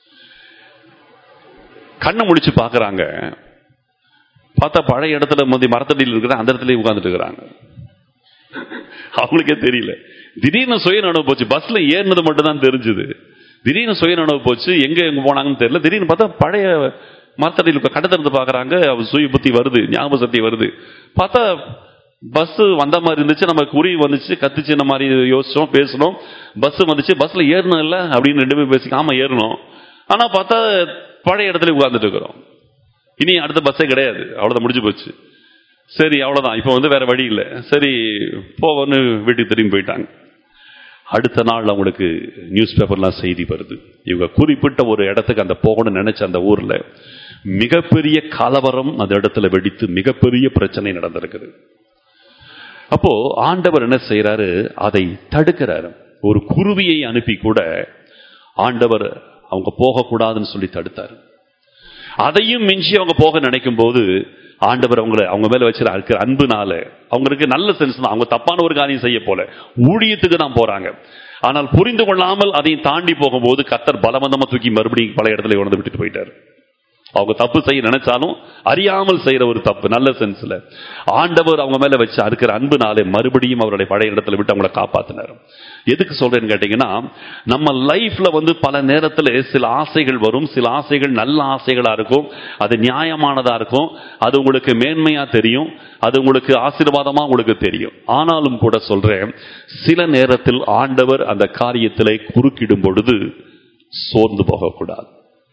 கண்ணை முடிச்சு பாக்குறாங்க பார்த்தா பழைய இடத்துல முந்தி மரத்தடியில் இருக்கிற அந்த இடத்துல உட்கார்ந்துட்டு இருக்கிறாங்க அவங்களுக்கே தெரியல திடீர்னு சுயநனவு போச்சு பஸ்ல ஏறினது மட்டும் தான் தெரிஞ்சது திடீர்னு சுயநனவு போச்சு எங்க எங்க போனாங்கன்னு தெரியல திடீர்னு பார்த்தா பழைய மரத்தடியில் கடை திறந்து பாக்குறாங்க அவர் சுய புத்தி வருது ஞாபக சக்தி வருது பார்த்தா பஸ் வந்த மாதிரி இருந்துச்சு நம்ம குறி வந்துச்சு கத்துச்சு இந்த மாதிரி யோசிச்சோம் பேசணும் பஸ் வந்துச்சு பஸ்ல ஏறணும் இல்ல அப்படின்னு ரெண்டு பேரும் பேசி ஆமா ஏறணும் ஆனா பார்த்தா பழைய இடத்துல உட்கார்ந்துட்டு இருக்கிறோம் இனி அடுத்த பஸ்ஸே கிடையாது அவ்வளவுதான் முடிஞ்சு போச்சு சரி அவ்வளவுதான் இப்போ வந்து வேற வழி இல்லை சரி போவன்னு வீட்டுக்கு திரும்பி போயிட்டாங்க அடுத்த நாள் அவங்களுக்கு நியூஸ் பேப்பர்லாம் செய்தி வருது இவங்க குறிப்பிட்ட ஒரு இடத்துக்கு அந்த போகணும்னு நினைச்ச அந்த ஊர்ல மிகப்பெரிய கலவரம் அந்த இடத்துல வெடித்து மிகப்பெரிய பிரச்சனை நடந்திருக்குது அப்போ ஆண்டவர் என்ன செய்யறாரு அதை தடுக்கிறாரு ஒரு குருவியை அனுப்பி கூட ஆண்டவர் அவங்க போகக்கூடாதுன்னு சொல்லி தடுத்தார் அதையும் மிஞ்சி அவங்க போக நினைக்கும் போது ஆண்டவர் அவங்கள அவங்க மேல வச்சிருக்கிற அன்புனால அவங்களுக்கு நல்ல சென்ஸ் தான் அவங்க தப்பான ஒரு காரியம் செய்ய போல ஊழியத்துக்கு தான் போறாங்க ஆனால் புரிந்து கொள்ளாமல் அதையும் தாண்டி போகும்போது கத்தர் பலவந்தமா தூக்கி மறுபடியும் பல இடத்துல உணர்ந்து விட்டுட்டு போயிட்டார் அவங்க தப்பு செய்ய நினைச்சாலும் அறியாமல் செய்யற ஒரு தப்பு நல்ல சென்ஸ்ல ஆண்டவர் அவங்க மேல வச்சு அறுக்கிற அன்புனாலே மறுபடியும் அவருடைய பழைய இடத்துல விட்டு அவங்கள காப்பாத்தினார் எதுக்கு சொல்றேன்னு கேட்டீங்கன்னா நம்ம லைஃப்ல வந்து பல நேரத்துல சில ஆசைகள் வரும் சில ஆசைகள் நல்ல ஆசைகளா இருக்கும் அது நியாயமானதா இருக்கும் அது உங்களுக்கு மேன்மையா தெரியும் அது உங்களுக்கு ஆசீர்வாதமா உங்களுக்கு தெரியும் ஆனாலும் கூட சொல்றேன் சில நேரத்தில் ஆண்டவர் அந்த காரியத்திலே குறுக்கிடும் பொழுது சோர்ந்து போகக்கூடாது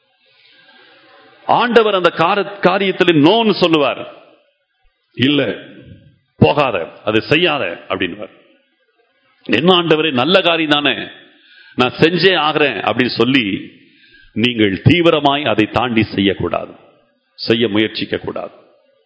ஆண்டவர் அந்த கார- காரியத்தில் நோன்னு சொல்லுவார் இல்ல போகாத அதை செய்யாத அப்படின்னுவார் என்ன ஆண்டவரே நல்ல காரியம் தானே நான் செஞ்சே ஆகிறேன் அப்படின்னு சொல்லி நீங்கள் தீவிரமாய் அதை தாண்டி செய்யக்கூடாது செய்ய முயற்சிக்க கூடாது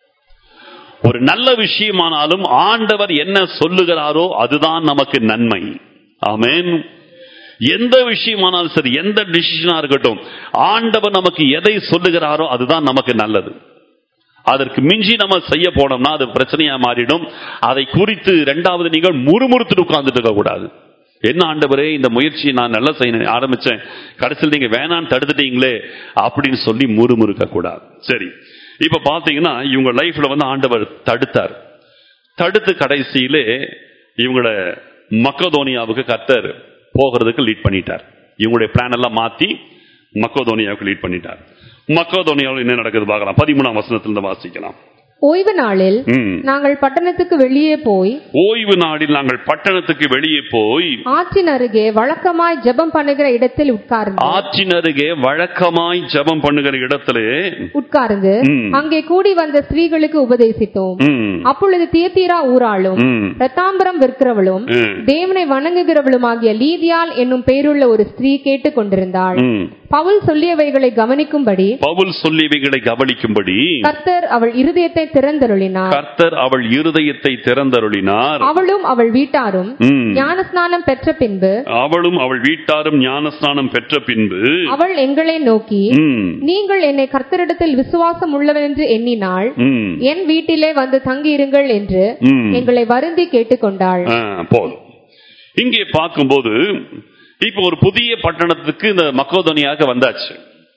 ஒரு நல்ல விஷயமானாலும் ஆண்டவர் என்ன சொல்லுகிறாரோ அதுதான் நமக்கு நன்மை ஆமென் எந்த விஷயமானாலும் சரி எந்த டிசிஷனா இருக்கட்டும் ஆண்டவர் நமக்கு எதை சொல்லுகிறாரோ அதுதான் நமக்கு நல்லது அதற்கு மிஞ்சி நம்ம செய்ய போனோம்னா அது பிரச்சனையா மாறிடும் அதை குறித்து இரண்டாவது நீங்கள் முறுமுறுத்துட்டு உட்கார்ந்துட்டு இருக்க கூடாது என்ன ஆண்டவரே இந்த முயற்சியை நான் நல்லா செய்ய ஆரம்பிச்சேன் கடைசியில் நீங்க வேணான்னு தடுத்துட்டீங்களே அப்படின்னு சொல்லி முறுமுறுக்க கூடாது சரி இப்ப பாத்தீங்கன்னா இவங்க லைஃப்ல வந்து ஆண்டவர் தடுத்தார் தடுத்து கடைசியிலே இவங்கள மக்கதோனியாவுக்கு கத்தர் போகிறதுக்கு லீட் பண்ணிட்டார் இவங்களுடைய பிளான் எல்லாம் மாத்தி மக்கதோனியாவுக்கு லீட் பண்ணிட்டார் மக்கதோனியாவில் என்ன நடக்குது பார்க்கலாம் பதிமூணாம் வசனத்திலிருந்து வாசிக்கலாம் ஓய்வு நாளில் ம். நாங்கள் பட்டணத்துக்கு வெளியே போய் ஓய்வு நாளில் நாங்கள் பட்டணத்துக்கு வெளியே போய் ஆற்றின் அருகே வழக்கமாய் ஜெபம் பண்ணுகிற இடத்தில் உட்கார்ந்து ஆற்றின் அருகே வழக்கமாய் ஜெபம் பண்ணுகிற இடத்திலே உட்கார்ந்து ம். அங்கே கூடி வந்த ஸ்திரீகளுக்கு உபதேசித்தோம் ம், அப்பொழுது தியத்தீரா ஊராளும் ம், ரத்தாம்பரம் விற்கிறவளும் ம், தேவனை வணங்குகிறவளுமாகிய லீதியால் என்னும் பெயருள்ள ஒரு ஸ்திரீ கேட்டுக் கொண்டிருந்தாள் ம். பவுல் சொல்லியவைகளை கவனிக்கும்படி பவுல் சொல்லியவைகளை கவனிக்கும்படி கர்த்தர் அவள் இருதயத்தை திறந்தருளினார் கர்த்தர் அவள் இருதயத்தை திறந்தருளினார் அவளும் அவள் வீட்டாரும் ம். ஞானஸ்நானம் பெற்ற பின்பு அவளும் அவள் வீட்டாரும் ஞானஸ்நானம் பெற்ற பின்பு அவள் எங்களை நோக்கி ம், நீங்கள் என்னை கர்த்தரிடத்தில் விசுவாசம் உள்ளவன் என்று எண்ணினாள் ம், என் வீட்டிலே வந்து தங்கியிருங்கள் என்று ம். எங்களை வருந்தி கேட்டுக்கொண்டாள் ஆ, போதும் இங்கே பார்க்கும்போது இப்ப ஒரு புதிய பட்டணத்துக்கு இந்த மக்கோதனியாக வந்தாச்சு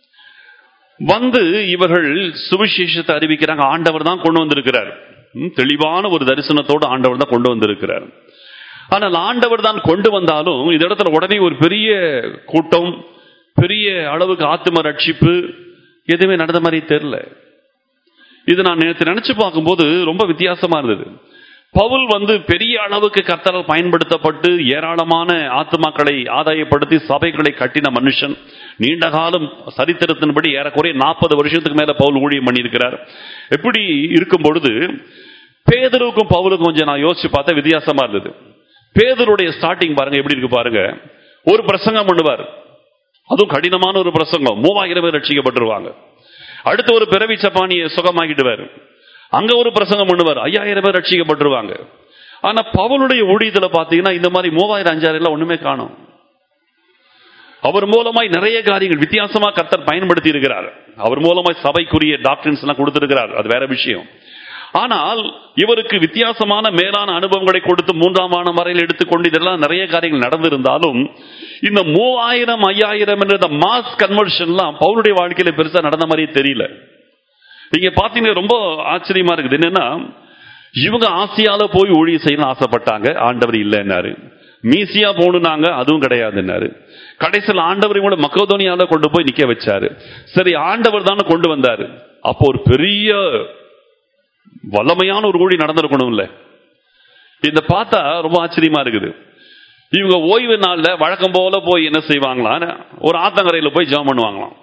வந்து இவர்கள் சுவிசேஷத்தை அறிவிக்கிறாங்க ஆண்டவர் தான் கொண்டு வந்திருக்கிறார் ம், தெளிவான ஒரு தரிசனத்தோடு ஆண்டவர் தான் கொண்டு வந்திருக்கிறார் ஆனால் ஆண்டவர் தான் கொண்டு வந்தாலும் இந்த இடத்துல உடனே ஒரு பெரிய கூட்டம் பெரிய அளவுக்கு ஆத்ம ரட்சிப்பு எதுவுமே நடந்த மாதிரி தெரியல இது நான் நேற்று நினைச்சு பார்க்கும்போது ரொம்ப வித்தியாசமா இருந்தது பவுல் வந்து பெரிய அளவுக்கு கர்த்தரால் பயன்படுத்தப்பட்டு ஏராளமான ஆத்மாக்களை ஆதாயப்படுத்தி சபைகளை கட்டின மனுஷன் நீண்ட காலம் சரித்திரத்தின்படி ஏறக்குறைய நாற்பது வருஷத்துக்கு மேல பவுல் ஊழியம் பண்ணியிருக்கிறார் எப்படி இருக்கும் பொழுது பேதருக்கும் பவுலுக்கும் கொஞ்சம் நான் யோசிச்சு பார்த்தா வித்தியாசமா இருந்தது பேதருடைய ஸ்டார்டிங் பாருங்க எப்படி இருக்கு பாருங்க ஒரு பிரசங்கம் பண்ணுவார் அதுவும் கடினமான ஒரு பிரசங்கம் மூவாயிரம் பேர் ரட்சிக்கப்பட்டுருவாங்க அடுத்து ஒரு பிறவி சப்பானியை சுகமாக்கிடுவார் அங்க ஒரு பிரசங்கம் பண்ணுவார் ஐயாயிரம் பேர் ரட்சிக்கப்பட்டுருவாங்க ஆனா பவுலுடைய ஊழியத்துல பாத்தீங்கன்னா இந்த மாதிரி மூவாயிரம் அஞ்சாயிரம் எல்லாம் ஒண்ணுமே காணும் அவர் மூலமாய் நிறைய காரியங்கள் வித்தியாசமா கர்த்தர் பயன்படுத்தி இருக்கிறார் அவர் மூலமாய் சபைக்குரிய டாக்டர்ஸ் எல்லாம் கொடுத்திருக்கிறார் அது வேற விஷயம் ஆனால் இவருக்கு வித்தியாசமான மேலான அனுபவங்களை கொடுத்து மூன்றாம் ஆண்டு வரையில் எடுத்துக்கொண்டு இதெல்லாம் நிறைய காரியங்கள் நடந்திருந்தாலும் இந்த மூவாயிரம் ஐயாயிரம் என்ற மாஸ் கன்வர்ஷன்லாம் பவுலுடைய வாழ்க்கையில பெருசா நடந்த மாதிரியே தெரியல நீங்க பாத்தீங்கன்னா ரொம்ப ஆச்சரியமா இருக்குது என்னன்னா இவங்க ஆசியால போய் ஊழியம் செய்யணும்னு ஆசைப்பட்டாங்க ஆண்டவர் இல்லைன்னாரு மீசியா போகணுனாங்க அதுவும் கிடையாதுன்னாரு கடைசியில் ஆண்டவர் இவங்கள மக்கோதோனியால கொண்டு போய் நிக்க வச்சாரு சரி ஆண்டவர் தானே கொண்டு வந்தாரு அப்போ ஒரு பெரிய வல்லமையான ஒரு ஊழி நடந்திருக்கணும்ல இந்த பார்த்தா ரொம்ப ஆச்சரியமா இருக்குது இவங்க ஓய்வு நாள்ல வழக்கம் போல போய் என்ன செய்வாங்களாம் ஒரு ஆத்தங்கரையில போய் ஜெபம் பண்ணுவாங்களாம்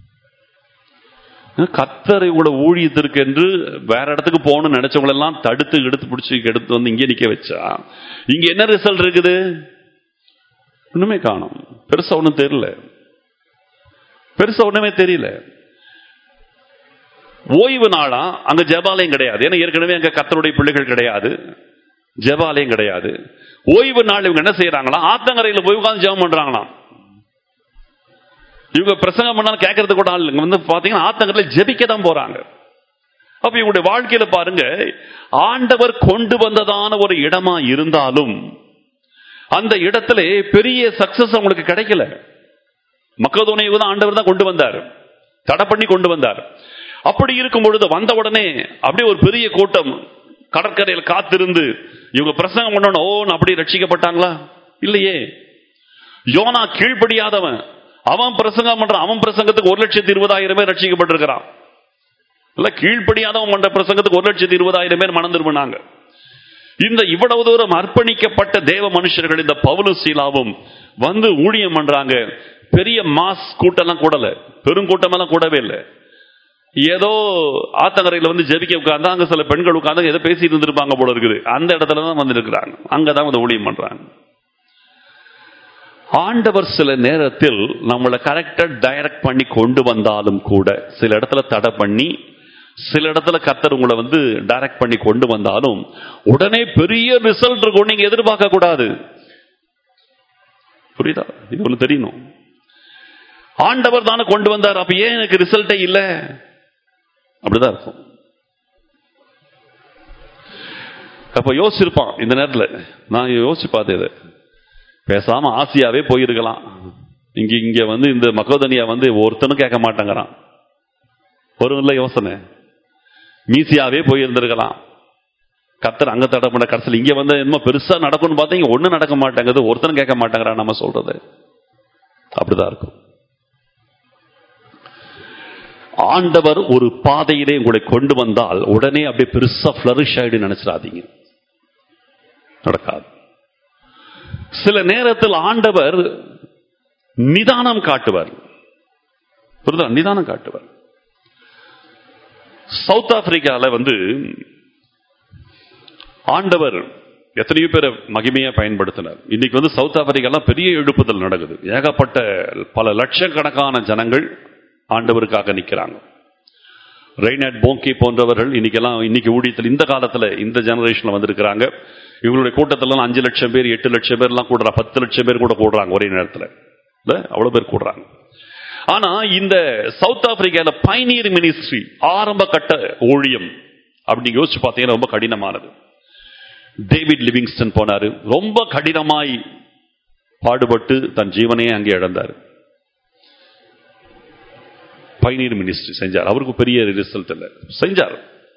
கத்தர் இவங்களோட ஊழியத்திற்கு என்று வேற இடத்துக்கு போகணும்னு நினைச்சவங்க எல்லாம் தடுத்து எடுத்து பிடிச்சி எடுத்து வந்து இங்கே நிக்க வச்சா இங்க என்ன ரிசல்ட் இருக்குது ஒண்ணுமே காணும் பெருசா ஒண்ணும் தெரியல பெருசா ஒண்ணுமே தெரியல ஓய்வு நாளா அங்க ஜபாலயம் கிடையாது ஏன்னா ஏற்கனவே அங்க கத்தருடைய பிள்ளைகள் கிடையாது ஜபாலயம் கிடையாது ஓய்வு நாள் இவங்க என்ன செய்யறாங்களா ஆத்தங்கரையில போய் உட்காந்து ஜெபம் பண்றாங்களாம் இவங்க பிரசங்கம் பண்ணாலும் கேட்கறது கூட ஆள் இல்லைங்க வந்து பாத்தீங்கன்னா ஆத்தங்கரையில ஜெபிக்க தான் போறாங்க அப்ப இவங்களுடைய வாழ்க்கையில பாருங்க ஆண்டவர் கொண்டு வந்ததான ஒரு இடமா இருந்தாலும் அந்த இடத்துல பெரிய சக்சஸ் அவங்களுக்கு கிடைக்கல மக்கதோனையை தான் ஆண்டவர் தான் கொண்டு வந்தார் தடை பண்ணி கொண்டு வந்தார் அப்படி இருக்கும் பொழுது வந்த உடனே அப்படியே ஒரு பெரிய கூட்டம் கடற்கரையில் காத்திருந்து இவங்க பிரசங்கம் பண்ணணும் ஓ அப்படி ரட்சிக்கப்பட்டாங்களா இல்லையே யோனா கீழ்ப்படியாதவன் அவன் பிரசங்கம் பண்றான் அவன் பிரசங்கத்துக்கு ஒரு லட்சத்தி இருபதாயிரம் பேர் ரட்சிக்கப்பட்டிருக்கிறான் இல்ல கீழ்ப்படியாதவன் பண்ற பிரசங்கத்துக்கு ஒரு லட்சத்தி இருபதாயிரம் பேர் மனம் திரும்பினாங்க இந்த இவ்வளவு தூரம் அர்ப்பணிக்கப்பட்ட தேவ மனுஷர்கள் இந்த பவுலு சீலாவும் வந்து ஊழியம் பண்றாங்க பெரிய மாஸ் கூட்டம்லாம் கூடல பெருங்கூட்டம் எல்லாம் கூடவே இல்லை ஏதோ ஆத்தங்கரையில வந்து ஜெபிக்க உட்கார்ந்தா அங்க சில பெண்கள் உட்கார்ந்து ஏதோ பேசிட்டு இருந்திருப்பாங்க போல இருக்குது அந்த இடத்துல தான் வந்து இருக்கிறாங்க அங்கதான் வந்து ஊழியம் பண்றாங்க ஆண்டவர் சில நேரத்தில் நம்மளை கரெக்டா டைரக்ட் பண்ணி கொண்டு வந்தாலும் கூட சில இடத்துல தடை பண்ணி சில இடத்துல கத்தர் உங்களை வந்து டைரக்ட் பண்ணி கொண்டு வந்தாலும் உடனே பெரிய ரிசல்ட் இருக்கும் நீங்க எதிர்பார்க்க கூடாது புரியுதா இது ஒண்ணு தெரியணும் ஆண்டவர் தானே கொண்டு வந்தார் அப்ப ஏன் எனக்கு ரிசல்ட்டே இல்லை அப்படிதான் இருக்கும் அப்ப யோசிச்சிருப்பான் இந்த நேரத்துல நான் யோசிச்சு பார்த்தேன் இதை பேசாம ஆசியாவே போயிருக்கலாம் இங்க இங்க வந்து இந்த மக்கோதனியா வந்து ஒருத்தனும் கேட்க மாட்டேங்கிறான் ஒரு இல்ல யோசனை மீசியாவே போயிருந்திருக்கலாம் கத்தர் அங்க தடை பண்ண கடைசியில் இங்க வந்து என்னமோ பெருசா நடக்கும்னு பார்த்தா இங்க ஒண்ணு நடக்க மாட்டேங்குது ஒருத்தனும் கேட்க மாட்டேங்கிறான் நம்ம சொல்றது அப்படிதான் இருக்கும் ஆண்டவர் ஒரு பாதையிலே உங்களை கொண்டு வந்தால் உடனே அப்படியே பெருசா பிளரிஷ் ஆயிடு நினைச்சிடாதீங்க நடக்காது சில நேரத்தில் ஆண்டவர் நிதானம் காட்டுவார் புரியுதா நிதானம் காட்டுவார் சவுத் ஆப்பிரிக்கால வந்து ஆண்டவர் எத்தனையோ பேரை மகிமையா பயன்படுத்தினார் இன்னைக்கு வந்து சவுத் ஆப்பிரிக்காலாம் பெரிய எழுப்புதல் நடக்குது ஏகப்பட்ட பல லட்சக்கணக்கான ஜனங்கள் ஆண்டவருக்காக நிற்கிறாங்க ரெய்னாட் போங்கி போன்றவர்கள் இன்னைக்கெல்லாம் இன்னைக்கு ஊழியத்தில் இந்த காலத்துல இந்த ஜெனரேஷன்ல வந்திருக்கிறாங்க இவங்களுடைய கூட்டத்தில் அஞ்சு லட்சம் பேர் எட்டு லட்சம் பேர் எல்லாம் கூடுறாங்க பத்து லட்சம் பேர் கூட கூடுறாங்க ஒரே நேரத்தில் இல்ல அவ்வளவு பேர் கூடுறாங்க ஆனா இந்த சவுத் ஆப்பிரிக்கால பைனியர் மினிஸ்ட்ரி ஆரம்ப கட்ட ஊழியம் அப்படி யோசிச்சு பார்த்தீங்கன்னா ரொம்ப கடினமானது டேவிட் லிவிங்ஸ்டன் போனாரு ரொம்ப கடினமாய் பாடுபட்டு தன் ஜீவனையே அங்கே இழந்தார் பைனீர் மினிஸ்ட்ரி செஞ்சார் அவருக்கு பெரிய ரிசல்ட் இல்லை செஞ்சார்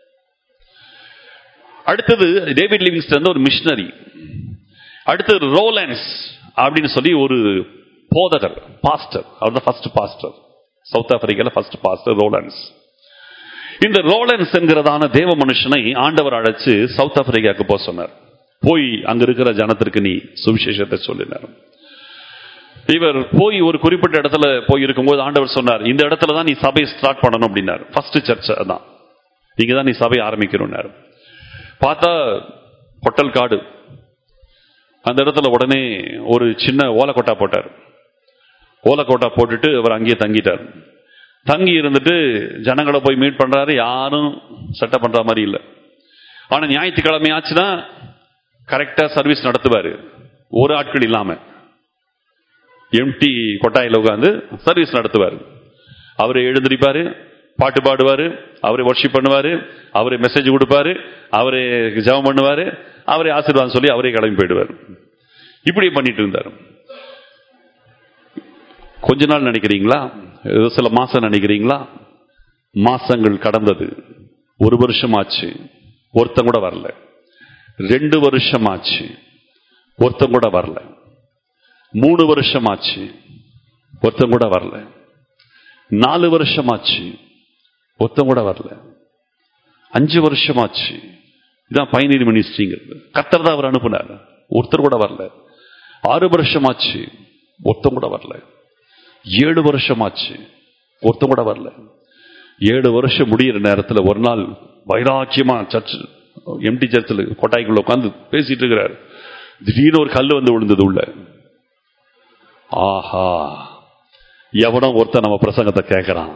அடுத்தது டேவிட் லிவிங்ஸ்டன் ஒரு மிஷினரி அடுத்தது ரோலன்ஸ் அப்படின்னு சொல்லி ஒரு போதகர் பாஸ்டர் அவர் தான் ஃபர்ஸ்ட் பாஸ்டர் சவுத் ஆப்பிரிக்கால ஃபர்ஸ்ட் பாஸ்டர் ரோலன்ஸ் இந்த ரோலன்ஸ் என்கிறதான தேவ மனுஷனை ஆண்டவர் அழைச்சு சவுத் ஆப்பிரிக்காவுக்கு போக சொன்னார் போய் அங்க இருக்கிற ஜனத்திற்கு நீ சுவிசேஷத்தை சொல்லினார் இவர் போய் ஒரு குறிப்பிட்ட இடத்துல போய் இருக்கும்போது ஆண்டவர் சொன்னார் இந்த இடத்துல தான் நீ சபையை ஸ்டார்ட் பண்ணணும் அப்படின்னாரு ஃபர்ஸ்ட் சர்ச் அதான் இங்க தான் நீ சபையை ஆரம்பிக்கணும்னாரு பார்த்தா பொட்டல் காடு அந்த இடத்துல உடனே ஒரு சின்ன ஓலக்கோட்டா போட்டார் ஓலக்கோட்டா போட்டுட்டு அவர் அங்கேயே தங்கிட்டார் தங்கி இருந்துட்டு ஜனங்களை போய் மீட் பண்றாரு யாரும் செட்டப் பண்ற மாதிரி இல்லை ஆனா ஞாயிற்றுக்கிழமை ஆச்சுன்னா கரெக்டா சர்வீஸ் நடத்துவாரு ஒரு ஆட்கள் இல்லாம எம்டி கொட்டாயில உட்காந்து சர்வீஸ் நடத்துவார் அவரை எழுந்திருப்பாரு பாட்டு பாடுவாரு அவரை ஒர்ஷிப் பண்ணுவாரு அவரை மெசேஜ் கொடுப்பாரு அவரை ஜெபம் பண்ணுவாரு அவரை ஆசீர்வாதம் சொல்லி அவரே கிளம்பி போயிடுவார் இப்படி பண்ணிட்டு இருந்தார் கொஞ்ச நாள் நினைக்கிறீங்களா ஏதோ சில மாசம் நினைக்கிறீங்களா மாசங்கள் கடந்தது ஒரு வருஷம் ஆச்சு ஒருத்தன் கூட வரல ரெண்டு வருஷம் ஆச்சு ஒருத்தன் கூட வரல மூணு வருஷம் ஆச்சு ஒருத்தன் கூட வரல நாலு வருஷம் ஆச்சு ஒருத்தன் கூட வரல அஞ்சு வருஷம் ஆச்சு இதான் பயனீர் மினிஸ்ட்ரிங்கிறது கத்தர் தான் அவர் அனுப்புனார் ஒருத்தர் கூட வரல ஆறு வருஷம் ஆச்சு ஒருத்தன் கூட வரல ஏழு வருஷம் ஆச்சு ஒருத்தன் கூட வரல ஏழு வருஷம் முடியிற நேரத்தில் ஒரு நாள் வைராக்கியமா சர்ச் எம்டி சர்ச்சில் கொட்டாய்க்குள்ள உட்காந்து பேசிட்டு இருக்கிறார் திடீர்னு ஒரு கல் வந்து விழுந்தது உள்ள ஆஹா எவனோ ஒருத்தன் நம்ம பிரசங்கத்தை கேட்கறான்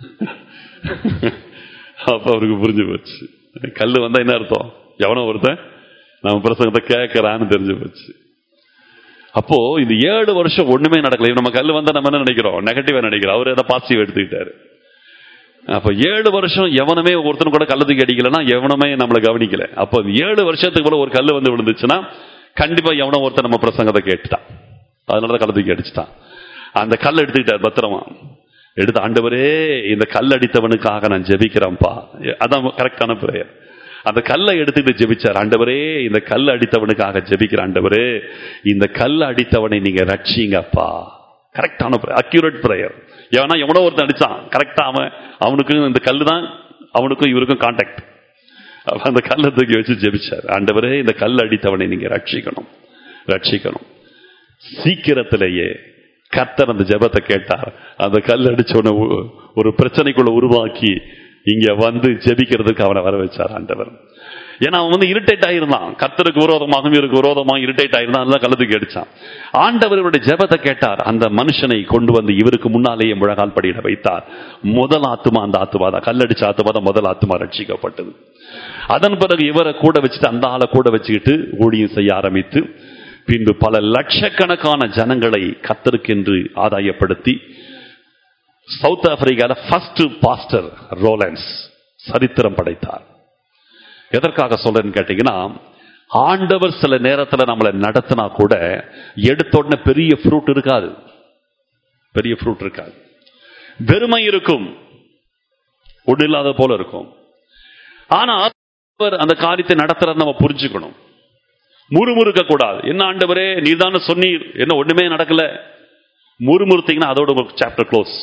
அப்ப அவருக்கு புரிஞ்சு போச்சு கல்லு வந்தா என்ன அர்த்தம் எவனோ ஒருத்தன் நம்ம பிரசங்கத்தை கேட்கறான்னு தெரிஞ்சு போச்சு அப்போ இந்த ஏழு வருஷம் ஒண்ணுமே நடக்கல நம்ம கல்லு வந்தா நம்ம என்ன நினைக்கிறோம் நெகட்டிவா நினைக்கிறோம் அவர் எதை பாசிட்டிவ் எடுத்துக்கிட்டாரு அப்ப ஏழு வருஷம் எவனுமே ஒருத்தன் கூட கல்ல தூக்கி அடிக்கலன்னா எவனுமே நம்மளை கவனிக்கல அப்போ ஏழு வருஷத்துக்கு போல ஒரு கல்லு வந்து விழுந்துச்சுன்னா கண்டிப்பா எவனோ ஒருத்தன் நம்ம பிரசங்கத்தை கேட்டுட்டான் அதனாலதான் கல்ல தூக்கி அடிச்சுட்டான் அந்த கல் எடுத்துக்கிட்டார் பத்திரமா எடுத்து ஆண்டவரே இந்த கல் அடித்தவனுக்காக நான் ஜெபிக்கிறேன்ப்பா அதான் கரெக்டான பிரேயர் அந்த கல்லை எடுத்துட்டு ஜெபிச்சார் ஆண்டவரே இந்த கல் அடித்தவனுக்காக ஜெபிக்கிற ஆண்டவரே இந்த கல் அடித்தவனை நீங்க ரட்சிங்கப்பா கரெக்டான அக்யூரேட் பிரேயர் ஏன்னா எவனோ ஒருத்தன் அடிச்சான் கரெக்டா அவன் அவனுக்கும் இந்த கல்லு தான் அவனுக்கும் இவருக்கும் கான்டாக்ட் அந்த கல்லை தூக்கி வச்சு ஜெபிச்சார் ஆண்டவரே இந்த கல் அடித்தவனை நீங்க ரட்சிக்கணும் ரட்சிக்கணும் சீக்கிரத்திலேயே கர்த்தர் அந்த ஜெபத்தை கேட்டார் அந்த கல் அடிச்சவனை ஒரு பிரச்சனைக்குள்ள உருவாக்கி இங்க வந்து ஜெபிக்கிறதுக்கு அவனை வர வச்சார் ஆண்டவர் ஏன்னா அவன் வந்து இரிட்டேட் ஆயிருந்தான் கர்த்தருக்கு விரோதமாகவும் இவருக்கு விரோதமாக இரிட்டேட் ஆயிருந்தான் அதுதான் கழுத்துக்கு அடிச்சான் ஆண்டவர் இவருடைய ஜெபத்தை கேட்டார் அந்த மனுஷனை கொண்டு வந்து இவருக்கு முன்னாலேயே முழகால் படியிட வைத்தார் முதல் ஆத்துமா அந்த ஆத்துமா தான் கல்லடிச்ச ஆத்துமா தான் முதல் ஆத்துமா ரட்சிக்கப்பட்டது அதன் பிறகு இவரை கூட வச்சுட்டு அந்த ஆளை கூட வச்சுக்கிட்டு ஊழியம் செய்ய ஆரம்பித்து பின்பு பல லட்சக்கணக்கான ஜனங்களை கத்தருக்கென்று ஆதாயப்படுத்தி சவுத் ஆப்பிரிக்கால ஃபர்ஸ்ட் பாஸ்டர் ரோலன்ஸ் சரித்திரம் படைத்தார் எதற்காக சொல்றேன்னு கேட்டீங்கன்னா ஆண்டவர் சில நேரத்தில் நம்மளை நடத்தினா கூட எடுத்த உடனே பெரிய ஃப்ரூட் இருக்காது பெரிய ஃப்ரூட் இருக்காது வெறுமை இருக்கும் ஒண்ணு இல்லாத போல இருக்கும் ஆனா அவர் அந்த காரியத்தை நடத்துறத நம்ம புரிஞ்சுக்கணும் முறுமுறுக்க கூடாது என்ன ஆண்டவரே நீ தானே சொன்னீர் என்ன ஒண்ணுமே நடக்கல முறுமுறுத்தீங்கன்னா அதோட உங்களுக்கு சாப்டர் க்ளோஸ்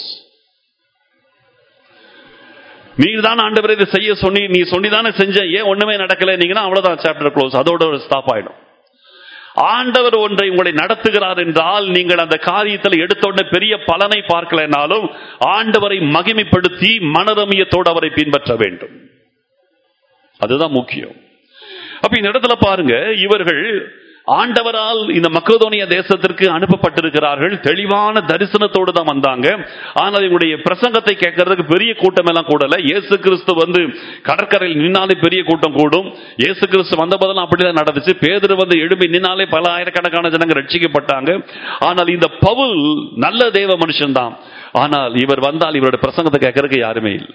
நீ தான் ஆண்டவரே இதை செய்ய சொன்னி நீ சொன்னிதானே செஞ்ச ஏன் ஒண்ணுமே நடக்கல நீங்கன்னா அவ்வளவுதான் சாப்டர் க்ளோஸ் அதோட ஸ்டாப் ஆயிடும் ஆண்டவர் ஒன்றை உங்களை நடத்துகிறார் என்றால் நீங்கள் அந்த காரியத்தில் எடுத்த உடனே பெரிய பலனை பார்க்கலனாலும் ஆண்டவரை மகிமைப்படுத்தி மனரமியத்தோடு அவரை பின்பற்ற வேண்டும் அதுதான் முக்கியம் அப்ப இந்த இடத்துல பாருங்க இவர்கள் ஆண்டவரால் இந்த மக்கதோனிய தேசத்திற்கு அனுப்பப்பட்டிருக்கிறார்கள் தெளிவான தரிசனத்தோடு தான் வந்தாங்க ஆனால் இவங்களுடைய பிரசங்கத்தை கேட்கறதுக்கு பெரிய கூட்டம் எல்லாம் கூடல இயேசு கிறிஸ்து வந்து கடற்கரையில் நின்னாலே பெரிய கூட்டம் கூடும் இயேசு கிறிஸ்து வந்த போதெல்லாம் அப்படிதான் நடந்துச்சு பேதர் வந்து எழுப்பி நின்னாலே பல ஆயிரக்கணக்கான ஜனங்க ரட்சிக்கப்பட்டாங்க ஆனால் இந்த பவுல் நல்ல தேவ மனுஷன் தான் ஆனால் இவர் வந்தால் இவருடைய பிரசங்கத்தை கேட்கறதுக்கு யாருமே இல்லை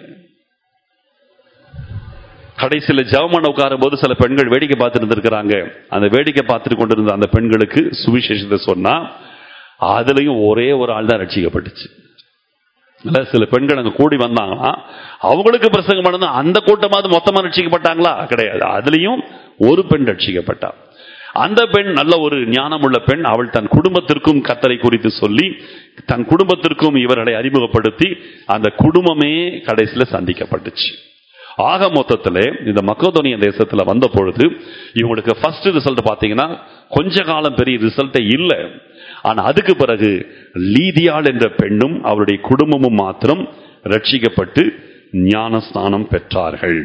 கடைசியில் ஜவமான உட்காரும் போது சில பெண்கள் வேடிக்கை பார்த்துட்டு இருந்திருக்கிறாங்க அந்த வேடிக்கை பார்த்துட்டு கொண்டிருந்த அந்த பெண்களுக்கு சுவிசேஷத்தை சொன்னா அதுலயும் ஒரே ஒரு ஆள் தான் ரட்சிக்கப்பட்டுச்சு இல்ல சில பெண்கள் அங்க கூடி வந்தாங்கன்னா அவங்களுக்கு பிரசங்கம் பண்ணது அந்த கூட்டமாவது மொத்தமா ரட்சிக்கப்பட்டாங்களா கிடையாது அதுலயும் ஒரு பெண் ரட்சிக்கப்பட்டா அந்த பெண் நல்ல ஒரு ஞானமுள்ள பெண் அவள் தன் குடும்பத்திற்கும் கத்தரை குறித்து சொல்லி தன் குடும்பத்திற்கும் இவர்களை அறிமுகப்படுத்தி அந்த குடும்பமே கடைசியில் சந்திக்கப்பட்டுச்சு ஆக மொத்தத்தில் இந்த மக்கோதோனிய தேசத்துல வந்த பொழுது இவங்களுக்கு ஃபர்ஸ்ட் ரிசல்ட் பாத்தீங்கன்னா கொஞ்ச காலம் பெரிய ரிசல்ட்டே இல்லை ஆனா அதுக்கு பிறகு லீதியாள் என்ற பெண்ணும் அவருடைய குடும்பமும் மாத்திரம் ரட்சிக்கப்பட்டு ஞானஸ்தானம் பெற்றார்கள்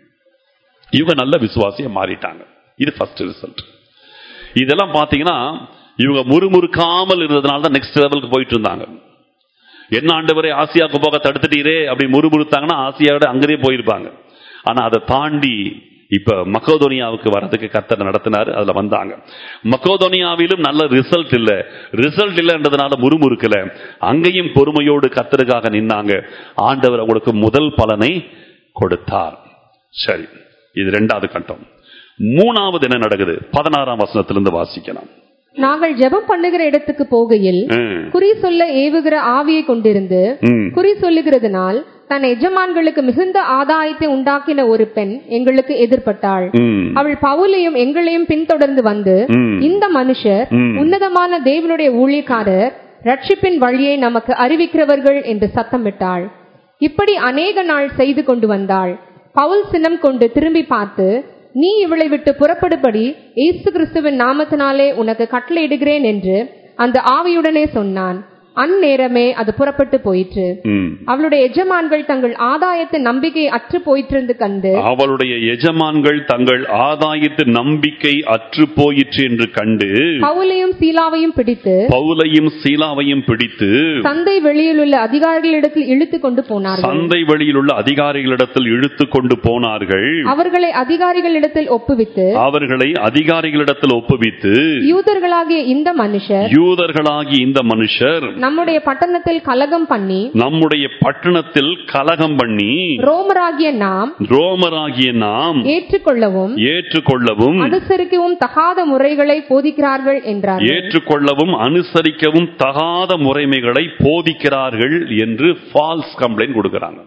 இவங்க நல்ல விசுவாசியா மாறிட்டாங்க இது ஃபர்ஸ்ட் ரிசல்ட் இதெல்லாம் பாத்தீங்கன்னா இவங்க முறுமுறுக்காமல் இருந்ததுனால தான் நெக்ஸ்ட் லெவலுக்கு போயிட்டு இருந்தாங்க என்ன ஆண்டவரே ஆசியாவுக்கு போக தடுத்துட்டீரே அப்படி முறுமுறுத்தாங்கன்னா ஆசியாவோட அங்கேயே போயிருப்பாங்க ஆனா அதை தாண்டி இப்ப மக்கோதோனியாவுக்கு வரதுக்கு கத்தர் நடத்தினாரு அதுல வந்தாங்க மக்கோதோனியாவிலும் நல்ல ரிசல்ட் இல்ல ரிசல்ட் இல்லைன்றதுனால முறுமுறுக்கல அங்கேயும் பொறுமையோடு கத்தருக்காக நின்னாங்க ஆண்டவர் அவங்களுக்கு முதல் பலனை கொடுத்தார் சரி இது ரெண்டாவது கட்டம் மூணாவது என்ன நடக்குது பதினாறாம் வசனத்திலிருந்து வாசிக்கலாம் நாங்கள் ஜெபம் பண்ணுகிற இடத்துக்கு போகையில் ம், குறி சொல்ல ஏவுகிற ஆவியை கொண்டிருந்து ம், குறி சொல்லுகிறதுனால் தன் எஜமான்களுக்கு மிகுந்த ஆதாயத்தை உண்டாக்கின ஒரு பெண் எங்களுக்கு எதிர்ப்பட்டாள் ம், அவள் பவுலையும் எங்களையும் பின்தொடர்ந்து வந்து ம். இந்த மனுஷர் ம். உன்னதமான தேவனுடைய ஊழியக்காரர் ரட்சிப்பின் வழியை நமக்கு அறிவிக்கிறவர்கள் என்று சத்தமிட்டாள் இப்படி அநேக நாள் செய்து கொண்டு வந்தாள் பவுல் சினம் கொண்டு திரும்பி பார்த்து நீ இவளை விட்டு புறப்படுபடி இயேசு கிறிஸ்துவின் நாமத்தினாலே உனக்கு கட்டளையிடுகிறேன் என்று அந்த ஆவியுடனே சொன்னான் அந்நேரமே அது புறப்பட்டு போயிற்று ம். அவளுடைய எஜமான்கள் தங்கள் ஆதாயத்தின் நம்பிக்கை அற்று போயிற்றிருந்து கண்டு அவளுடைய எஜமான்கள் தங்கள் ஆதாயத்து நம்பிக்கை அற்று போயிற்று என்று கண்டு பவுலையும் சீலாவையும் பிடித்து பவுலையும் சீலாவையும் பிடித்து சந்தை வெளியில் உள்ள அதிகாரிகளிடத்தில் இழுத்து கொண்டு போனார்கள் சந்தை வழியில் உள்ள அதிகாரிகளிடத்தில் இழுத்து கொண்டு போனார்கள் அவர்களை அதிகாரிகளிடத்தில் ஒப்புவித்து அவர்களை அதிகாரிகளிடத்தில் ஒப்புவித்து யூதர்களாகிய இந்த மனுஷர் யூதர்களாகி இந்த மனுஷர் நம்முடைய பட்டணத்தில் கலகம் பண்ணி நம்முடைய பட்டணத்தில் கலகம் பண்ணி ரோமராகிய நாம் ரோமராகிய நாம் ஏற்றுக்கொள்ளவும் ஏற்றுக்கொள்ளவும் அனுசரிக்கவும் தகாத முறைகளை போதிக்கிறார்கள் என்றார் ஏற்றுக்கொள்ளவும் அனுசரிக்கவும் தகாத முறைமைகளை போதிக்கிறார்கள் என்று ஃபால்ஸ் கம்ப்ளைண்ட் கொடுக்கிறாங்க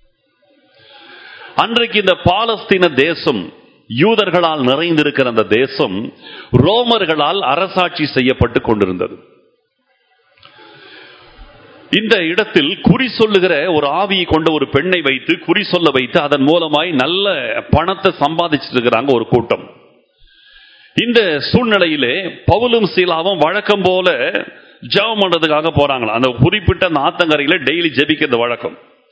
அன்றைக்கு இந்த பாலஸ்தீன தேசம் யூதர்களால் நிறைந்திருக்கிற அந்த தேசம் ரோமர்களால் அரசாட்சி செய்யப்பட்டு கொண்டிருந்தது இந்த இடத்தில் குறி சொல்லுகிற ஒரு ஆவியை கொண்ட ஒரு பெண்ணை வைத்து குறி சொல்ல வைத்து அதன் மூலமாய் நல்ல பணத்தை சம்பாதிச்சிட்டு இருக்கிறாங்க ஒரு கூட்டம் இந்த சூழ்நிலையிலே பவுலும் சீலாவும் வழக்கம் போல ஜெபம் பண்றதுக்காக போறாங்களா அந்த குறிப்பிட்ட அந்த ஆத்தங்கரையில டெய்லி ஜெபிக்கிறது வழக்கம்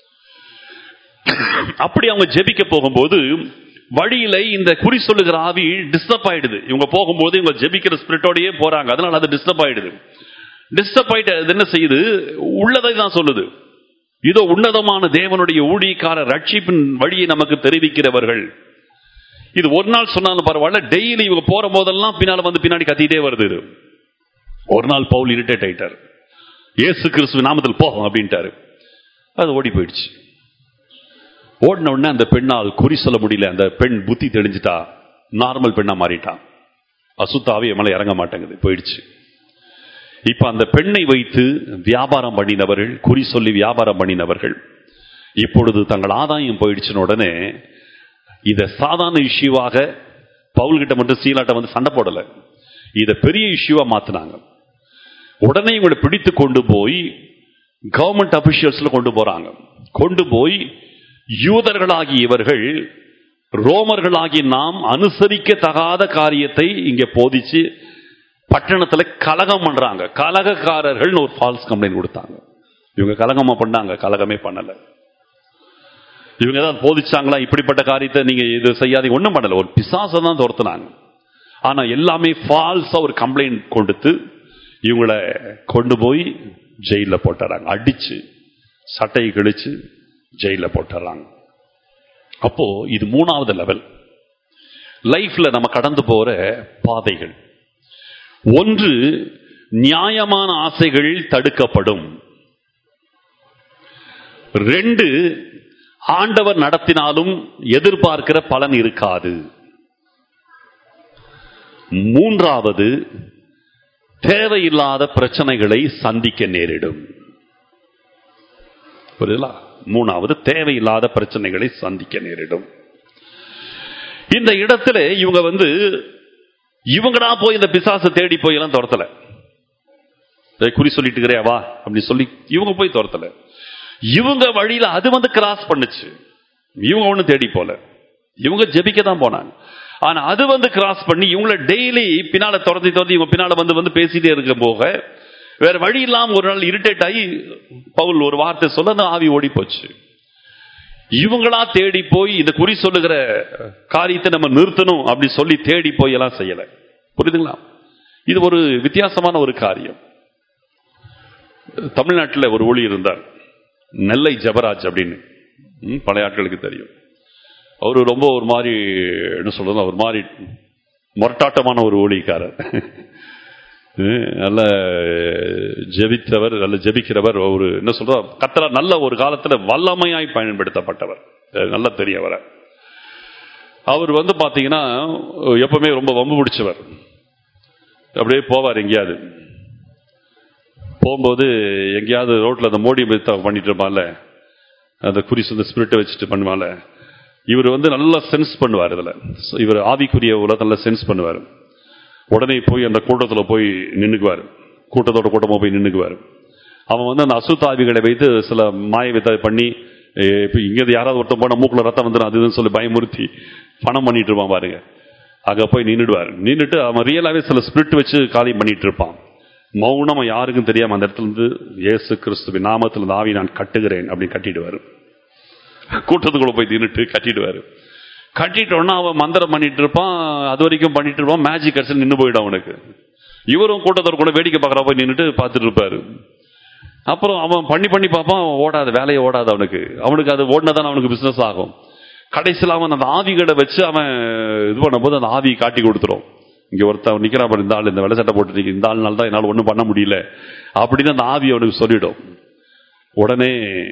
அப்படி அவங்க ஜெபிக்க போகும்போது வழியில இந்த குறி சொல்லுகிற ஆவி டிஸ்டர்ப் ஆயிடுது இவங்க போகும்போது இவங்க ஜெபிக்கிற ஸ்பிரிட்டோடயே போறாங்க அதனால அது டிஸ்டர்ப் ஆயிடுது டிஸ்டர்ப் ஆயிட்டு அது என்ன செய்யுது உள்ளதை தான் சொல்லுது இதோ உன்னதமான தேவனுடைய ஊழியக்கார ரட்சிப்பின் வழியை நமக்கு தெரிவிக்கிறவர்கள் இது ஒரு நாள் சொன்னாலும் பரவாயில்ல டெய்லி இவங்க போற போதெல்லாம் பின்னால வந்து பின்னாடி கத்திட்டே வருது இது. ஒரு நாள் பவுல் இரிட்டேட் ஆயிட்டார் இயேசு கிறிஸ்துவ நாமத்தில் போ அப்படின்ட்டாரு அது ஓடி போயிடுச்சு ஓடின உடனே அந்த பெண்ணால் குறி சொல்ல முடியல அந்த பெண் புத்தி தெளிஞ்சிட்டா நார்மல் பெண்ணா மாறிட்டா அசுத்தாவே மேல இறங்க மாட்டேங்குது போயிடுச்சு இப்ப அந்த பெண்ணை வைத்து வியாபாரம் பண்ணினவர்கள் குறி சொல்லி வியாபாரம் பண்ணினவர்கள் இப்பொழுது தங்கள் ஆதாயம் போயிடுச்சுன உடனே இத சாதாரண இஷ்யூவாக பவுல்கிட்ட மட்டும் சீலாட்ட வந்து சண்டை போடல இத பெரிய இஷ்யூவா மாத்தினாங்க உடனே இவங்களை பிடித்து கொண்டு போய் கவர்மெண்ட் அபிஷியல்ஸ்ல கொண்டு போறாங்க கொண்டு போய் யூதர்களாகி இவர்கள் ரோமர்களாகி நாம் அனுசரிக்க தகாத காரியத்தை இங்க போதிச்சு பட்டணத்துல கலகம் பண்றாங்க கலகக்காரர்கள் ஒரு ஃபால்ஸ் கம்ப்ளைண்ட் கொடுத்தாங்க இவங்க கலகமா பண்ணாங்க கலகமே பண்ணல இவங்க ஏதாவது போதிச்சாங்களா இப்படிப்பட்ட காரியத்தை நீங்க இது செய்யாதீங்க ஒண்ணும் பண்ணல ஒரு பிசாசை தான் துரத்துனாங்க ஆனா எல்லாமே ஃபால்ஸா ஒரு கம்ப்ளைண்ட் கொடுத்து இவங்களை கொண்டு போய் ஜெயில போட்டுறாங்க அடிச்சு சட்டையை கிழிச்சு ஜெயில போட்டுறாங்க அப்போ இது மூணாவது லெவல் லைஃப்ல நம்ம கடந்து போற பாதைகள் ஒன்று நியாயமான ஆசைகள் தடுக்கப்படும் ரெண்டு ஆண்டவர் நடத்தினாலும் எதிர்பார்க்கிற பலன் இருக்காது மூன்றாவது தேவையில்லாத பிரச்சனைகளை சந்திக்க நேரிடும் புரியுதா மூணாவது தேவையில்லாத பிரச்சனைகளை சந்திக்க நேரிடும் இந்த இடத்துல இவங்க வந்து இவங்கடா போய் இந்த பிசாசை தேடி போய் எல்லாம் துரத்தல இதை குறி சொல்லிட்டு இருக்கிறே வா அப்படின்னு சொல்லி இவங்க போய் துரத்தல இவங்க வழியில அது வந்து கிராஸ் பண்ணுச்சு இவங்க ஒண்ணு தேடி போல இவங்க ஜெபிக்க தான் போனாங்க ஆனா அது வந்து கிராஸ் பண்ணி இவங்கள டெய்லி பின்னால துரத்தி துரத்தி இவங்க பின்னால வந்து வந்து பேசிட்டே இருக்க போக வேற வழி இல்லாம ஒரு நாள் இரிட்டேட் ஆகி பவுல் ஒரு வார்த்தை சொல்ல அந்த ஆவி ஓடி போச்சு இவங்களா தேடி போய் இந்த குறி சொல்லுகிற காரியத்தை நம்ம நிறுத்தணும் அப்படி சொல்லி தேடி போய் எல்லாம் செய்யல புரியுதுங்களா இது ஒரு வித்தியாசமான ஒரு காரியம் தமிழ்நாட்டில் ஒரு ஊழி இருந்தார் நெல்லை ஜபராஜ் அப்படின்னு ம், பழைய ஆட்களுக்கு தெரியும் அவரு ரொம்ப ஒரு மாதிரி என்ன சொல்றது ஒரு மாதிரி முரட்டாட்டமான ஒரு ஊழிக்காரர் ம், நல்ல ஜெபித்தவர் நல்ல ஜெபிக்கிறவர் ஒரு என்ன சொல்ற கத்தரா நல்ல ஒரு காலத்துல வல்லமையாய் பயன்படுத்தப்பட்டவர் அஹ் நல்லா தெரியவர் அவர் வந்து பாத்தீங்கன்னா எப்பவுமே ரொம்ப வம்பு பிடிச்சவர் அப்படியே போவார் எங்கேயாவது போகும்போது எங்கேயாவது ரோட்ல அந்த மோடி மித்த பண்ணிட்டு இருப்பான்ல அந்த குறி அந்த ஸ்பிரிட்டை வச்சுட்டு பண்ணுவான்ல இவர் வந்து நல்லா சென்ஸ் பண்ணுவார் இதுல இவர் ஆவிக்குரிய உலகத்தை நல்லா சென்ஸ் பண்ணுவார் உடனே போய் அந்த கூட்டத்துல போய் நின்னுக்குவார் கூட்டத்தோட கூட்டமா போய் நின்னுக்குவார் அவன் வந்து அந்த அசுத்தாவிகளை வைத்து சில மாய வித்தை பண்ணி ஏ, இப்ப இங்க யாராவது ஒருத்தன் போன மூக்குல ரத்தம் வந்துடும் அது இதுன்னு சொல்லி பயமுறுத்தி பணம் பண்ணிட்டு இருப்பான் பாருங்க அங்க போய் நின்னுடுவார் நின்னுட்டு அவன் ரியலாவே சில ஸ்பிரிட் வச்சு காரியம் பண்ணிட்டு இருப்பான் மௌனமா யாருக்கும் தெரியாம அந்த இடத்துல இருந்து இயேசு கிறிஸ்துவின் நாமத்தில் இந்த ஆவி நான் கட்டுகிறேன் அப்படின்னு கட்டிடுவாரு கூட்டத்துக்குள்ள போய் நின்னுட்டு கட்டிடுவாரு கட்டிட்டோன்னா அவன் மந்திரம் பண்ணிட்டு இருப்பான் அது வரைக்கும் பண்ணிட்டு இருப்பான் மேஜிக் அடிச்சு நின்று போயிடும் அவனுக்கு இவரும் கூட்டத்தோட கூட வேடிக்கை பார்க்கற போய் நின்னுட்டு பார்த்துட்டு இருப்பாரு அப்புறம் அவன் பண்ணி பண்ணி பார்ப்பான் அவன் ஓடாது வேலையை ஓடாது அவனுக்கு அவனுக்கு அது ஓடினதான் அவனுக்கு பிசினஸ் ஆகும் கடைசியில் அவன் அந்த ஆவிகளை வச்சு அவன் இது பண்ணும்போது அந்த ஆவி காட்டி கொடுத்துரும் இங்க ஒருத்தன் நிக்கிறான் பாரு, இந்த ஆள் இந்த வெள்ளை சட்டை போட்டு நிக்க- இந்த ஆள்னால தான் என்னால் ஒன்றும் பண்ண முடியல அப்படின்னு அந்த ஆவி அவனுக்கு சொல்லிடும் உடனே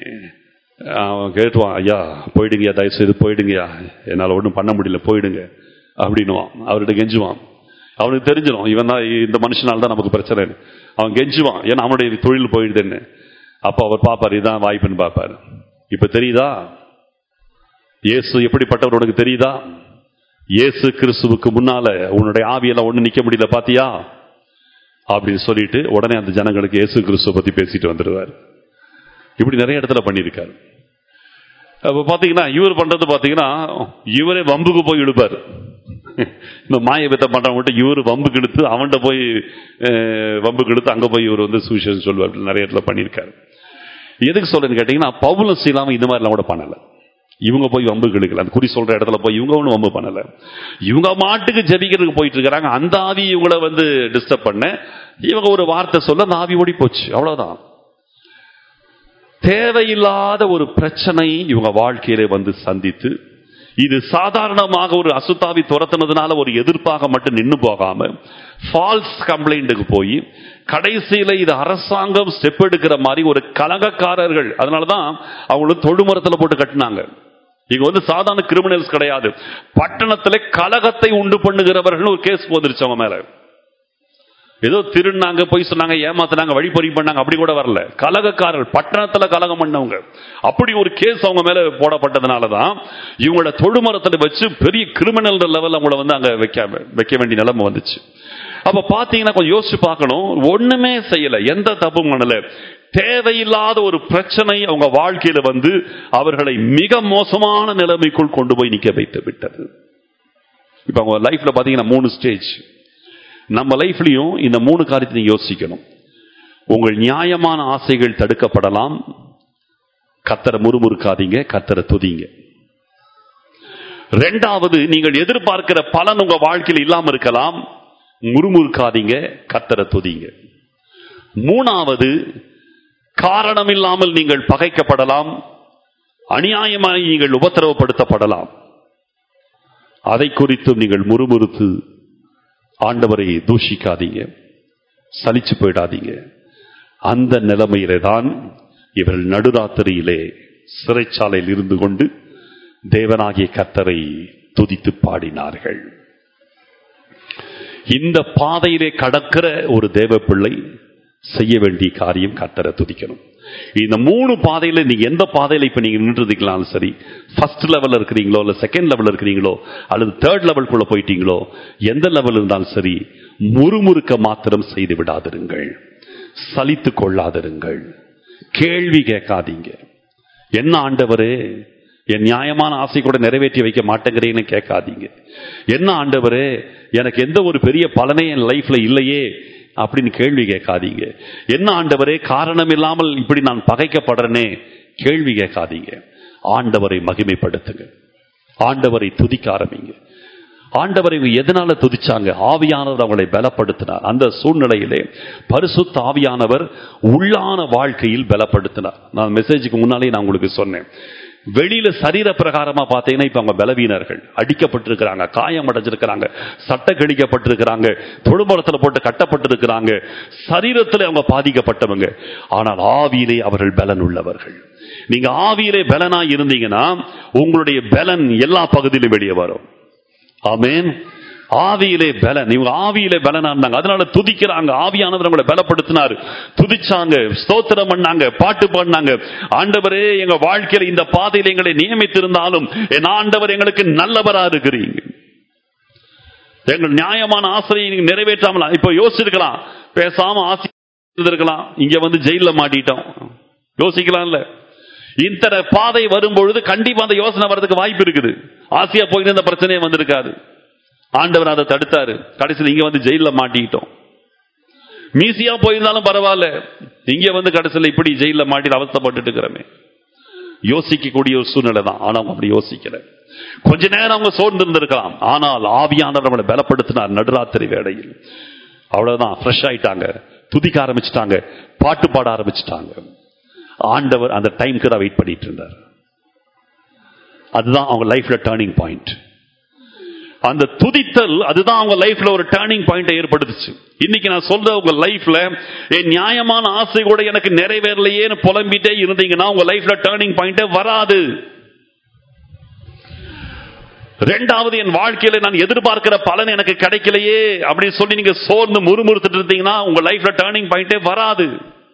அவன் கேட்டுவான் ஐயா போயிடுங்கய்யா தயவு செய்து போயிடுங்கய்யா என்னால் ஒன்றும் பண்ண முடியல போயிடுங்க அப்படின்னுவான் அவர்கிட்ட கெஞ்சுவான் அவனுக்கு தெரிஞ்சிடும் இவன் தான் இந்த மனுஷனால தான் நமக்கு பிரச்சனைன்னு அவன் கெஞ்சுவான் ஏன்னா அவனுடைய தொழில் போயிடுதுன்னு அப்போ அவர் பார்ப்பார் இதான் வாய்ப்புன்னு பார்ப்பார் இப்ப தெரியுதா இயேசு எப்படிப்பட்டவர் உனக்கு தெரியுதா இயேசு கிறிஸ்துவுக்கு முன்னால உன்னுடைய ஆவியெல்லாம் ஒண்ணு நிக்க முடியல பாத்தியா அப்படின்னு சொல்லிட்டு உடனே அந்த ஜனங்களுக்கு இயேசு கிறிஸ்துவ பத்தி பேசிட்டு வந்துடுவார் இப்படி நிறைய இடத்துல பண்ணியிருக்காரு அப்ப பாத்தீங்கன்னா இவர் பண்றது பாத்தீங்கன்னா இவரே வம்புக்கு போய் இழுப்பார் இந்த மாய வித்தை பண்றவங்க இவர் வம்புக்கு இழுத்து அவன்கிட்ட போய் அஹ், வம்புக்கு இழுத்து அங்க போய் இவர் வந்து சுவிசேஷம் சொல்வார் இப்படி நிறைய இடத்துல பண்ணியிருக்காரு எதுக்கு சொல்றேன்னு கேட்டீங்கன்னா பவுலும் சீலாம இந்த மாதிரிலாம் கூட பண்ணல இவங்க போய் வம்பு கிழக்கல அந்த குறி சொல்ற இடத்துல போய் இவங்க ஒன்றும் வம்பு பண்ணல இவங்க மாட்டுக்கு ஜெபிக்கிறதுக்கு போயிட்டு இருக்கிறாங்க அந்த ஆவி இவங்கள வந்து டிஸ்டர்ப் பண்ண இவங்க ஒரு வார்த்தை சொல்ல அந்த ஆவி ஓடி போச்சு அவ்வளவுதான் தேவையில்லாத ஒரு பிரச்சனை இவங்க வாழ்க்கையிலே வந்து சந்தித்து இது சாதாரணமாக ஒரு அசுத்தாவி துரத்துனதுனால ஒரு எதிர்ப்பாக மட்டும் நின்னு போகாம ஃபால்ஸ் கம்ப்ளைண்ட்டுக்கு போய் கடைசியில இது அரசாங்கம் ஸ்டெப் எடுக்கிற மாதிரி ஒரு கலகக்காரர்கள் அதனாலதான் அவங்களுக்கு தொழுமரத்துல போட்டு கட்டினாங்க இங்க வந்து சாதாரண கிரிமினல்ஸ் கிடையாது பட்டணத்துல கலகத்தை உண்டு பண்ணுகிறவர்கள் ஒரு கேஸ் போந்துருச்சு அவங்க மேல ஏதோ திருநாங்க போய் சொன்னாங்க ஏமாத்தினாங்க வழிப்பறி பண்ணாங்க அப்படி கூட வரல கலகக்காரர்கள் பட்டணத்துல கலகம் பண்ணவங்க அப்படி ஒரு கேஸ் அவங்க மேல போடப்பட்டதுனாலதான் இவங்கள தொழுமரத்துல வச்சு பெரிய கிரிமினல் லெவல் அவங்கள வந்து அங்க வைக்க வைக்க வேண்டிய நிலைமை வந்துச்சு அப்ப பாத்தீங்கன்னா கொஞ்சம் யோசிச்சு பார்க்கணும் ஒண்ணுமே செய்யல எந்த தப்பும் பண்ணல தேவையில்லாத ஒரு பிரச்சனை அவங்க வாழ்க்கையில வந்து அவர்களை மிக மோசமான நிலைமைக்குள் கொண்டு போய் நிக்க வைத்து விட்டது இப்ப அவங்க லைஃப்ல பாத்தீங்கன்னா மூணு ஸ்டேஜ் நம்ம லைஃப்லயும் இந்த மூணு காரியத்தை நீங்க யோசிக்கணும் உங்கள் நியாயமான ஆசைகள் தடுக்கப்படலாம் கத்தரை முறுமுறுக்காதீங்க கத்தரை துதிங்க ரெண்டாவது நீங்கள் எதிர்பார்க்கிற பலன் உங்க வாழ்க்கையில் இல்லாம இருக்கலாம் முறுமுறுக்காதீங்க கத்தரை துதிங்க மூணாவது காரணம் இல்லாமல் நீங்கள் பகைக்கப்படலாம் அநியாயமாய் நீங்கள் உபத்திரவப்படுத்தப்படலாம் அதை குறித்தும் நீங்கள் முறுமுறுத்து ஆண்டவரை தூஷிக்காதீங்க சலிச்சு போயிடாதீங்க அந்த நிலைமையிலே தான் இவர்கள் நடுராத்திரியிலே சிறைச்சாலையில் இருந்து கொண்டு தேவனாகிய கத்தரை துதித்து பாடினார்கள் இந்த பாதையிலே கடக்கிற ஒரு தேவ பிள்ளை செய்ய வேண்டிய காரியம் கத்தரை துதிக்கணும் இந்த மூணு பாதையில நீங்க எந்த பாதையில இப்ப நீங்க நின்றுருக்கீங்களாலும் சரி ஃபர்ஸ்ட் லெவல்ல இருக்கிறீங்களோ இல்ல செகண்ட் லெவல்ல இருக்கிறீங்களோ அல்லது தேர்ட் லெவல்குள்ள போயிட்டீங்களோ எந்த லெவல் இருந்தாலும் சரி முறுமுறுக்க மாத்திரம் செய்து விடாதிருங்கள் சலித்து கொள்ளாதிருங்கள் கேள்வி கேட்காதீங்க என்ன ஆண்டவரே என் நியாயமான ஆசை கூட நிறைவேற்றி வைக்க மாட்டேங்கிறேன்னு கேட்காதீங்க என்ன ஆண்டவரே எனக்கு எந்த ஒரு பெரிய பலனே என் லைஃப்ல இல்லையே அப்படின்னு கேள்வி கேட்காதீங்க என்ன ஆண்டவரே காரணம் இல்லாமல் இப்படி நான் பகைக்கப்படுறேனே கேள்வி கேட்காதீங்க ஆண்டவரை மகிமைப்படுத்துங்க ஆண்டவரை துதிக்க ஆரம்பிங்க ஆண்டவரை இவங்க எதனால துதிச்சாங்க ஆவியானவர் அவங்களை பலப்படுத்தினார் அந்த சூழ்நிலையிலே பரிசுத்த ஆவியானவர் உள்ளான வாழ்க்கையில் பலப்படுத்தினார் நான் மெசேஜுக்கு முன்னாலே நான் உங்களுக்கு சொன்னேன் வெளியில சரீர பிரகாரமா பார்த்தீங்கன்னா இப்ப அவங்க பலவீனர்கள் அடிக்கப்பட்டிருக்கிறாங்க காயம் அடைஞ்சிருக்கிறாங்க சட்ட கடிக்கப்பட்டிருக்கிறாங்க தொழுமரத்துல போட்டு கட்டப்பட்டிருக்கிறாங்க சரீரத்தில் அவங்க பாதிக்கப்பட்டவங்க ஆனால் ஆவியிலே அவர்கள் பலன் உள்ளவர்கள் நீங்க ஆவியிலே பலனா இருந்தீங்கன்னா உங்களுடைய பலன் எல்லா பகுதியிலும் வெளியே வரும் ஆமேன் ஆவியிலே பலன் இவங்க ஆவியிலே பலனா இருந்தாங்க அதனால துதிக்கிறாங்க ஆவியானவர் அவங்களை பலப்படுத்தினார் துதிச்சாங்க ஸ்தோத்திரம் பண்ணாங்க பாட்டு பாடினாங்க ஆண்டவரே எங்க வாழ்க்கையில இந்த பாதையில் எங்களை நியமித்திருந்தாலும் என் ஆண்டவர் எங்களுக்கு நல்லவரா இருக்கிறீங்க எங்கள் நியாயமான ஆசையை நீங்க நிறைவேற்றாமல் இப்ப யோசிச்சிருக்கலாம் பேசாம ஆசை இருந்திருக்கலாம் இங்க வந்து ஜெயில மாட்டிட்டோம் யோசிக்கலாம்ல இந்த பாதை வரும்பொழுது கண்டிப்பா அந்த யோசனை வர்றதுக்கு வாய்ப்பு இருக்குது ஆசையா போயிட்டு இந்த பிரச்சனையே வந்திருக்காது ஆண்டவர் அதை தடுத்தாரு கடைசியில் இங்க வந்து ஜெயில மாட்டிக்கிட்டோம் மீசியா போயிருந்தாலும் பரவாயில்ல இங்க வந்து கடைசியில் இப்படி ஜெயில மாட்டி அவஸ்தப்பட்டு இருக்கிறமே யோசிக்கக்கூடிய ஒரு சூழ்நிலை தான் ஆனா அவங்க அப்படி யோசிக்கல கொஞ்ச நேரம் அவங்க சோர்ந்து இருந்திருக்கலாம் ஆனால் ஆவியானவர் அவங்களை பலப்படுத்தினார் நடுராத்திரி வேளையில் அவ்வளவுதான் ஃப்ரெஷ் ஆயிட்டாங்க துதிக்க ஆரம்பிச்சிட்டாங்க பாட்டு பாட ஆரம்பிச்சிட்டாங்க ஆண்டவர் அந்த டைம்க்கு தான் வெயிட் பண்ணிட்டு இருந்தார் அதுதான் அவங்க லைஃப்ல டேர்னிங் பாயிண்ட் அந்த துதித்தல் அதுதான் அவங்க லைஃப்ல ஒரு டேர்னிங் பாயிண்ட் ஏற்படுத்துச்சு இன்னைக்கு நான் சொல்ற உங்க லைஃப்ல என் நியாயமான ஆசை கூட எனக்கு நிறைவேறலையேன்னு புலம்பிட்டே இருந்தீங்கன்னா உங்க லைஃப்ல டேர்னிங் பாயிண்டே வராது ரெண்டாவது என் வாழ்க்கையில நான் எதிர்பார்க்கிற பலன் எனக்கு கிடைக்கலையே அப்படின்னு சொல்லி நீங்க சோர்ந்து முறுமுறுத்துட்டு இருந்தீங்கன்னா உங்க லைஃப்ல டேர்னிங் பாயிண்டே வராது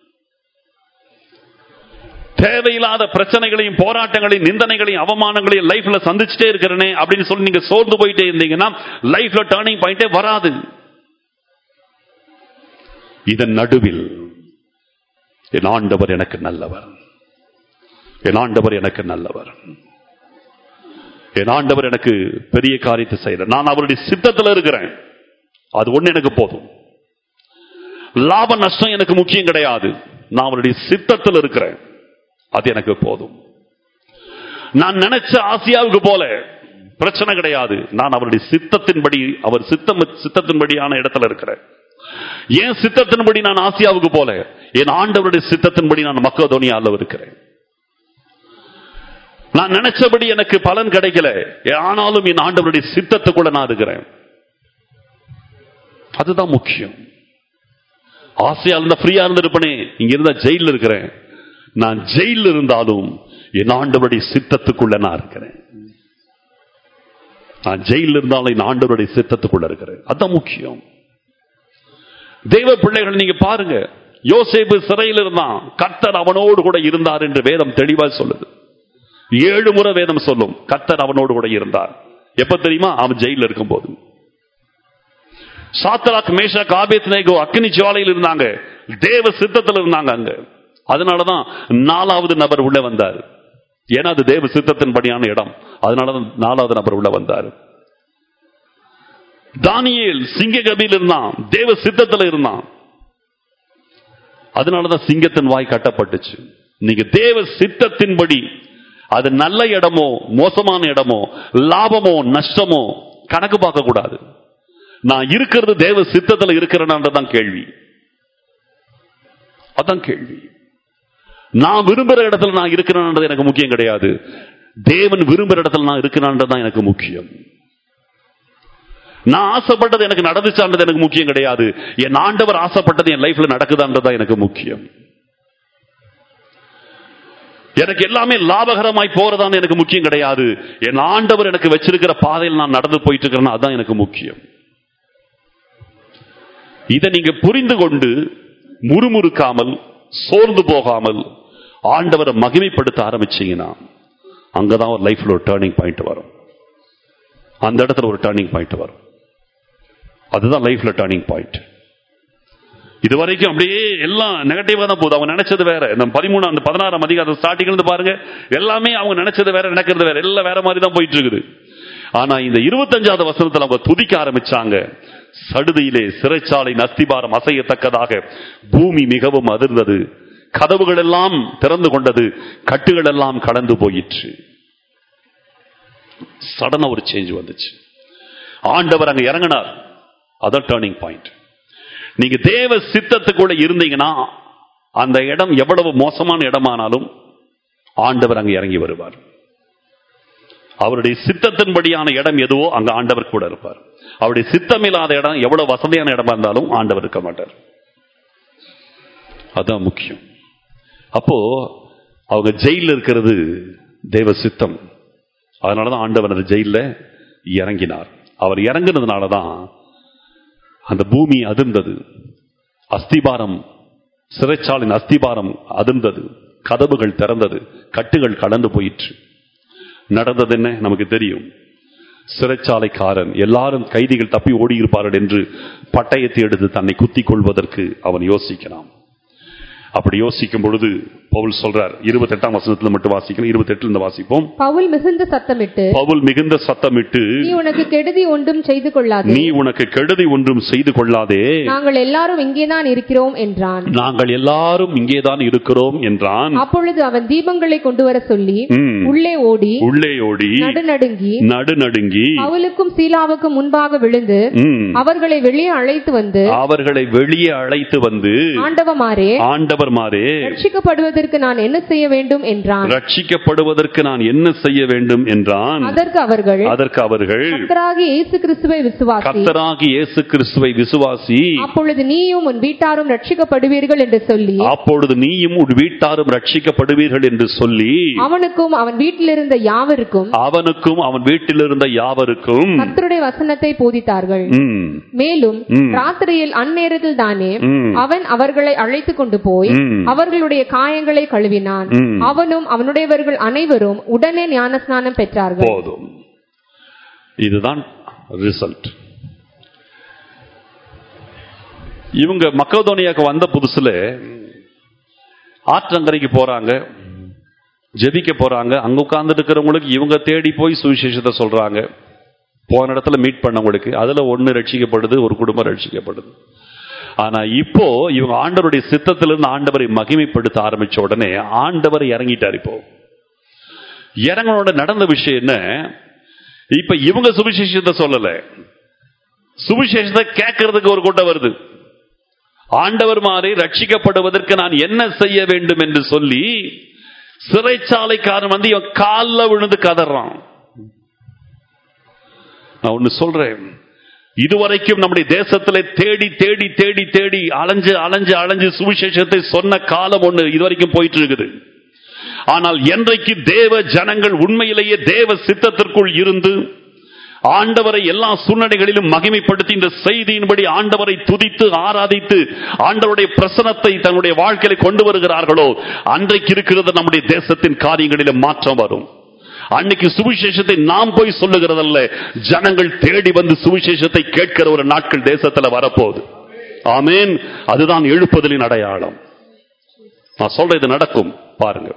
தேவையில்லாத பிரச்சனைகளையும் போராட்டங்களையும் நிந்தனைகளையும் அவமானங்களையும் லைஃப்ல சந்திச்சுட்டே இருக்கிறனே அப்படின்னு சொல்லி நீங்க சோர்ந்து போயிட்டே இருந்தீங்கன்னா லைஃப்ல டேர்னிங் பாயிண்டே வராது இதன் நடுவில் என் ஆண்டவர் எனக்கு நல்லவர் என் ஆண்டவர் எனக்கு நல்லவர் என் ஆண்டவர் எனக்கு பெரிய காரியத்தை செய்யற நான் அவருடைய சித்தத்தில் இருக்கிறேன் அது ஒண்ணு எனக்கு போதும் லாப நஷ்டம் எனக்கு முக்கியம் கிடையாது நான் அவருடைய சித்தத்தில் இருக்கிறேன் அது எனக்கு போதும் நான் நினைச்ச ஆசியாவுக்கு போல பிரச்சனை கிடையாது நான் அவருடைய சித்தத்தின்படி அவர் சித்தம் சித்தத்தின்படியான இடத்துல இருக்கிறேன் ஏன் சித்தத்தின்படி நான் ஆசியாவுக்கு போல என் ஆண்டவருடைய சித்தத்தின்படி நான் மக்கதோனியால இருக்கிறேன் நான் நினைச்சபடி எனக்கு பலன் கிடைக்கல ஆனாலும் என் ஆண்டவருடைய சித்தத்துக்குள்ள நான் இருக்கிறேன் அதுதான் முக்கியம் ஆசையா இருந்தா ஃப்ரீயா இருந்திருப்பனே இங்க இருந்தா ஜெயில இருக்கிறேன் நான் ஜெயில இருந்தாலும் என் ஆண்டவருடைய சித்தத்துக்குள்ள நான் இருக்கிறேன் நான் ஜெயில இருந்தாலும் என் ஆண்டவருடைய சித்தத்துக்குள்ள இருக்கிறேன் அதான் முக்கியம் தெய்வ பிள்ளைகள் நீங்க பாருங்க யோசேப்பு சிறையில் இருந்தான் கர்த்தர் அவனோடு கூட இருந்தார் என்று வேதம் தெளிவா சொல்லுது ஏழு முறை வேதம் சொல்லும் கர்த்தர் அவனோடு கூட இருந்தார் எப்ப தெரியுமா அவன் ஜெயில இருக்கும் போது சாத்தலாக் மேஷா காபேத் நேகோ அக்னி ஜுவாலையில் இருந்தாங்க தேவ சித்தத்தில் இருந்தாங்க அங்க அதனாலதான் நாலாவது நபர் உள்ள வந்தார் ஏன்னா அது தேவ சித்தத்தின்படியான இடம் அதனாலதான் நாலாவது நபர் உள்ள வந்தார் தானியேல் சிங்க கபியில் இருந்தான் தேவ சித்தத்தில் இருந்தான் அதனாலதான் சிங்கத்தின் வாய் கட்டப்பட்டுச்சு நீங்க தேவ சித்தத்தின்படி அது நல்ல இடமோ மோசமான இடமோ லாபமோ நஷ்டமோ கணக்கு பார்க்க கூடாது நான் இருக்கிறது தேவ சித்தத்தில் இருக்கிறேன்றதான் கேள்வி அதான் கேள்வி நான் விரும்புற இடத்துல நான் இருக்கிறேன்ன்றது எனக்கு முக்கியம் கிடையாது தேவன் விரும்புற இடத்துல நான் இருக்கிறான்றது எனக்கு முக்கியம் நான் ஆசைப்பட்டது எனக்கு நடந்துச்சான்றது எனக்கு முக்கியம் கிடையாது என் ஆண்டவர் ஆசைப்பட்டது என் லைஃப்ல நடக்குதான்றதா எனக்கு முக்கியம் எனக்கு எல்லாமே லாபகரமாய் போறதான்னு எனக்கு முக்கியம் கிடையாது என் ஆண்டவர் எனக்கு வச்சிருக்கிற பாதையில் நான் நடந்து போயிட்டு இருக்கிறேன்னா அதான் எனக்கு முக்கியம் இதை நீங்க புரிந்து கொண்டு முறுமுறுக்காமல் சோர்ந்து போகாமல் ஆண்டவரை மகிமைப்படுத்த ஆரம்பிச்சீங்கன்னா அங்கதான் ஒரு லைஃப்ல ஒரு டேர்னிங் பாயிண்ட் வரும் அந்த இடத்துல ஒரு டேர்னிங் பாயிண்ட் வரும் அதுதான் லைஃப்ல டேர்னிங் பாயிண்ட் இது வரைக்கும் அப்படியே எல்லாம் நெகட்டிவா தான் போகுது அவங்க நினைச்சது வேற இந்த பதிமூணு அந்த பதினாறாம் அதிகாரம் ஸ்டார்டிங்ல இருந்து பாருங்க எல்லாமே அவங்க நினைச்சது வேற நடக்கிறது வேற எல்லாம் வேற மாதிரி தான் போயிட்டு இருக்குது ஆனா இந்த இருபத்தஞ்சாவது வசனத்துல அவங்க துதிக்க ஆரம்பிச்சாங்க சடுதியிலே சிறைச்சாலை அஸ்திபாரம் அசையத்தக்கதாக பூமி மிகவும் அதிர்ந்தது கதவுகள் எல்லாம் திறந்து கொண்டது கட்டுகள் எல்லாம் கடந்து போயிற்று சடனா ஒரு சேஞ்ச் வந்துச்சு ஆண்டவர் அங்க இறங்கினார் அதான் டேர்னிங் பாயிண்ட் நீங்க தேவ சித்தத்துக்குள்ள இருந்தீங்கன்னா அந்த இடம் எவ்வளவு மோசமான இடமானாலும் ஆண்டவர் அங்க இறங்கி வருவார் அவருடைய சித்தத்தின்படியான இடம் எதுவோ அங்க ஆண்டவர் கூட இருப்பார் அவருடைய சித்தம் இல்லாத இடம் எவ்வளவு வசதியான இடமா இருந்தாலும் ஆண்டவர் இருக்க மாட்டார் அதான் முக்கியம் அப்போ அவங்க ஜெயில இருக்கிறது தேவ சித்தம் அதனாலதான் ஆண்டவர் அந்த ஜெயில இறங்கினார் அவர் இறங்கினதுனாலதான் அந்த பூமி அதிர்ந்தது அஸ்திபாரம் சிறைச்சாலின் அஸ்திபாரம் அதிர்ந்தது கதவுகள் திறந்தது கட்டுகள் கடந்து போயிற்று நடந்தது என்ன நமக்கு தெரியும் சிறைச்சாலைக்காரன் எல்லாரும் கைதிகள் தப்பி ஓடி இருப்பார்கள் என்று பட்டயத்தை எடுத்து தன்னை குத்திக் கொள்வதற்கு அவன் யோசிக்கிறான் அப்படி யோசிக்கும் பொழுது பவுல் சொல்றார் இருபத்தி எட்டாம் வசனத்துல மட்டும் வாசிக்கணும் இருபத்தி எட்டுல இருந்து வாசிப்போம் பவுல் மிகுந்த சத்தமிட்டு பவுல் மிகுந்த சத்தமிட்டு நீ உனக்கு கெடுதி ஒன்றும் செய்து கொள்ளாதே நீ உனக்கு கெடுதி ஒன்றும் செய்து கொள்ளாதே நாங்கள் எல்லாரும் இங்கேதான் இருக்கிறோம் என்றான் நாங்கள் எல்லாரும் இங்கேதான் இருக்கிறோம் என்றான் அப்பொழுது அவன் தீபங்களை கொண்டு வர சொல்லி ம். உள்ளே ஓடி உள்ளே ஓடி நடுநடுங்கி நடுநடுங்கி பவுலுக்கும் சீலாவுக்கும் முன்பாக விழுந்து ம், அவர்களை வெளியே அழைத்து வந்து அவர்களை வெளியே அழைத்து வந்து ஆண்டவமாரே ஆண்டவர் மாறே ரட்சிக்கப்படுவதற்கு நான் என்ன செய்ய வேண்டும் என்றான் ரட்சிக்கப்படுவதற்கு நான் என்ன செய்ய வேண்டும் என்றான் அதற்கு அவர்கள் அதற்கு அவர்கள் கர்த்தராகிய இயேசு கிறிஸ்துவை விசுவாசி கர்த்தராகி இயேசு கிறிஸ்துவை விசுவாசி அப்பொழுது நீயும் உன் வீட்டாரும் ரட்சிக்கப்படுவீர்கள் என்று சொல்லி அப்பொழுது நீயும் உன் வீட்டாரும் ரட்சிக்கப்படுவீர்கள் என்று சொல்லி அவனுக்கும் அவன் வீட்டிலிருந்த யாவருக்கும் அவனுக்கும் அவன் வீட்டில் இருந்த யாவருக்கும் கர்த்தருடைய வசனத்தை போதித்தார்கள் ம், மேலும் ம். ராத்திரியில் அந்நேரத்தில் தானே ம், அவன் அவர்களை அழைத்து கொண்டு போய் ம். அவர்களுடைய காயங்களை கழுவினான் ம். அவனும் அவனுடையவர்கள் அனைவரும் உடனே ஞானஸ்நானம் பெற்றார்கள் போதும் இதுதான் ரிசல்ட் இவங்க மக்கதோனியாக்கு வந்த புதுசுல ஆற்றங்கரைக்கு போறாங்க ஜெபிக்க போறாங்க அங்க உட்கார்ந்து இருக்கிறவங்களுக்கு இவங்க தேடி போய் சுவிசேஷத்தை சொல்றாங்க போன இடத்துல மீட் பண்ணவங்களுக்கு அதுல ஒண்ணு ரட்சிக்கப்படுது ஒரு குடும்பம் ரட்சிக்கப்படுது ஆனா இப்போ இவங்க ஆண்டவருடைய சித்தத்திலிருந்து ஆண்டவரை மகிமைப்படுத்த ஆரம்பிச்ச உடனே ஆண்டவர் இறங்கிட்டார் இப்போ இறங்கனோட நடந்த விஷயம் என்ன இப்ப இவங்க சுவிசேஷத்தை சொல்லல சுவிசேஷத்தை கேட்கறதுக்கு ஒரு கூட்டம் வருது ஆண்டவர் மாறி ரட்சிக்கப்படுவதற்கு நான் என்ன செய்ய வேண்டும் என்று சொல்லி சிறைச்சாலைக்காரன் வந்து இவன் காலில் விழுந்து கதறான் நான் ஒன்னு சொல்றேன் இதுவரைக்கும் நம்முடைய தேசத்துல தேடி தேடி தேடி தேடி அலைஞ்சு அலைஞ்சு அலைஞ்சு சுவிசேஷத்தை சொன்ன காலம் ஒண்ணு இதுவரைக்கும் போயிட்டு இருக்குது ஆனால் என்றைக்கு தேவ ஜனங்கள் உண்மையிலேயே தேவ சித்தத்திற்குள் இருந்து ஆண்டவரை எல்லா சூழ்நிலைகளிலும் மகிமைப்படுத்தி இந்த செய்தியின்படி ஆண்டவரை துதித்து ஆராதித்து ஆண்டவருடைய பிரசனத்தை தன்னுடைய வாழ்க்கையில கொண்டு வருகிறார்களோ அன்றைக்கு இருக்கிறது நம்முடைய தேசத்தின் காரியங்களிலும் மாற்றம் வரும் அன்னைக்கு சுவிசேஷத்தை நாம் போய் சொல்லுகிறதல்ல ஜனங்கள் தேடி வந்து சுவிசேஷத்தை கேட்கிற ஒரு நாட்கள் தேசத்துல வரப்போகுது ஆமேன் அதுதான் எழுப்புதலின் அடையாளம் நான் சொல்றது நடக்கும் பாருங்க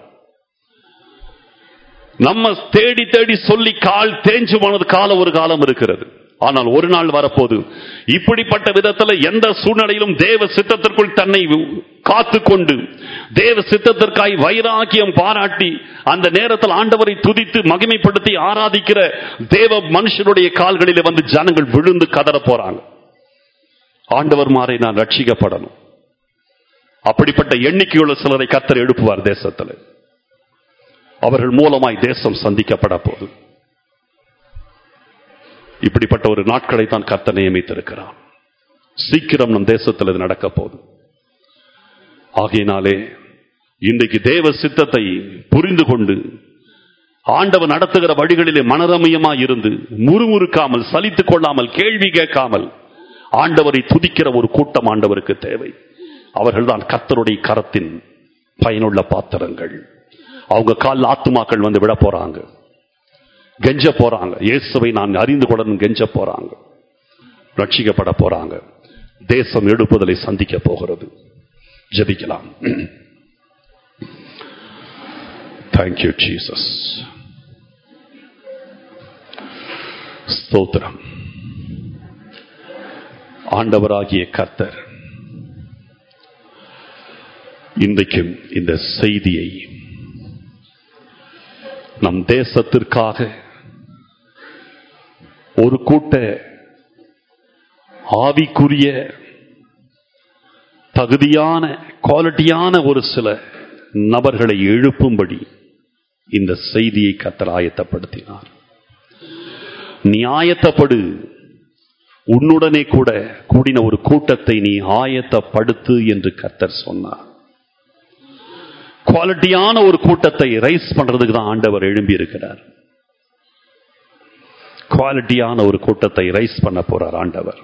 நம்ம தேடி தேடி சொல்லி கால் தேஞ்சு போனது காலம் ஒரு காலம் இருக்கிறது ஆனால் ஒரு நாள் வரப்போது இப்படிப்பட்ட விதத்தில் எந்த சூழ்நிலையிலும் தேவ சித்தத்திற்குள் தன்னை காத்து கொண்டு தேவ சித்தத்திற்காய் வைராக்கியம் பாராட்டி அந்த நேரத்தில் ஆண்டவரை துதித்து மகிமைப்படுத்தி ஆராதிக்கிற தேவ மனுஷனுடைய கால்களிலே வந்து ஜனங்கள் விழுந்து கதற போறாங்க ஆண்டவர் மாறை நான் ரட்சிக்கப்படணும் அப்படிப்பட்ட எண்ணிக்கையுள்ள சிலரை கத்தர் எழுப்புவார் தேசத்தில் அவர்கள் மூலமாய் தேசம் சந்திக்கப்பட போகுது இப்படிப்பட்ட ஒரு நாட்களை தான் கர்த்தர் நியமித்திருக்கிறார் சீக்கிரம் நம் தேசத்தில் இது நடக்க போகுது ஆகையினாலே இன்றைக்கு தேவ சித்தத்தை புரிந்து கொண்டு ஆண்டவர் நடத்துகிற வழிகளிலே மனரமயமா இருந்து முறுமுறுக்காமல் சலித்துக் கொள்ளாமல் கேள்வி கேட்காமல் ஆண்டவரை துதிக்கிற ஒரு கூட்டம் ஆண்டவருக்கு தேவை அவர்கள்தான் கர்த்தருடைய கரத்தின் பயனுள்ள பாத்திரங்கள் அவங்க கால் ஆத்துமாக்கள் வந்து விட போறாங்க கெஞ்ச போறாங்க இயேசுவை நான் அறிந்து கொள்ளணும் கெஞ்ச போறாங்க ரட்சிக்கப்பட போறாங்க தேசம் எடுப்புதலை சந்திக்க போகிறது ஜெபிக்கலாம் தேங்க்யூ ஜீசஸ் ஸ்தோத்திரம் ஆண்டவராகிய கர்த்தர் இன்றைக்கும் இந்த செய்தியை நம் தேசத்திற்காக ஒரு கூட்ட ஆவிக்குரிய தகுதியான குவாலிட்டியான ஒரு சில நபர்களை எழுப்பும்படி இந்த செய்தியை கத்தர் ஆயத்தப்படுத்தினார் நீ ஆயத்தப்படு உன்னுடனே கூட கூடின ஒரு கூட்டத்தை நீ ஆயத்தப்படுத்து என்று கத்தர் சொன்னார் குவாலிட்டியான ஒரு கூட்டத்தை ரைஸ் பண்றதுக்கு தான் ஆண்டவர் எழும்பி இருக்கிறார் குவாலிட்டியான ஒரு கூட்டத்தை ரைஸ் பண்ண போறார் ஆண்டவர்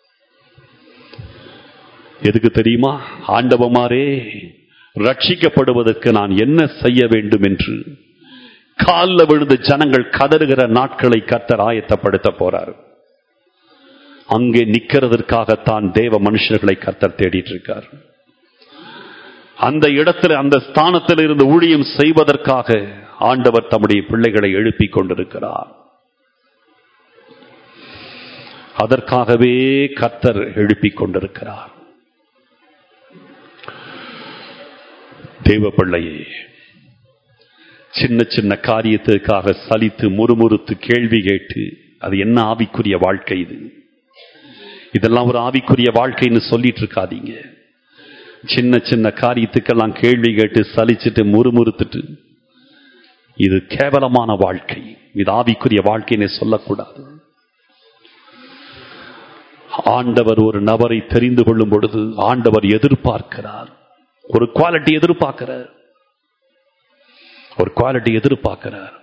எதுக்கு தெரியுமா ஆண்டவமாரே ரட்சிக்கப்படுவதற்கு நான் என்ன செய்ய வேண்டும் என்று காலில் விழுந்து ஜனங்கள் கதறுகிற நாட்களை கத்தர் ஆயத்தப்படுத்த போறார் அங்கே நிக்கிறதற்காகத்தான் தேவ மனுஷர்களை கத்தர் தேடிட்டு இருக்கார் அந்த இடத்துல அந்த ஸ்தானத்தில் இருந்து ஊழியம் செய்வதற்காக ஆண்டவர் தம்முடைய பிள்ளைகளை எழுப்பிக் கொண்டிருக்கிறார் அதற்காகவே கத்தர் எழுப்பிக் கொண்டிருக்கிறார் தேவ பிள்ளையே சின்ன சின்ன காரியத்துக்காக சலித்து முறுமுறுத்து கேள்வி கேட்டு அது என்ன ஆவிக்குரிய வாழ்க்கை இது இதெல்லாம் ஒரு ஆவிக்குரிய வாழ்க்கைன்னு சொல்லிட்டு இருக்காதீங்க சின்ன சின்ன காரியத்துக்கெல்லாம் கேள்வி கேட்டு சலிச்சுட்டு முறுமுறுத்துட்டு இது கேவலமான வாழ்க்கை இது ஆவிக்குரிய வாழ்க்கைன்னு சொல்லக்கூடாது ஆண்டவர் ஒரு நபரை தெரிந்து கொள்ளும் பொழுது ஆண்டவர் எதிர்பார்க்கிறார் ஒரு குவாலிட்டி எதிர்பார்க்கிறார் ஒரு குவாலிட்டி எதிர்பார்க்கிறார்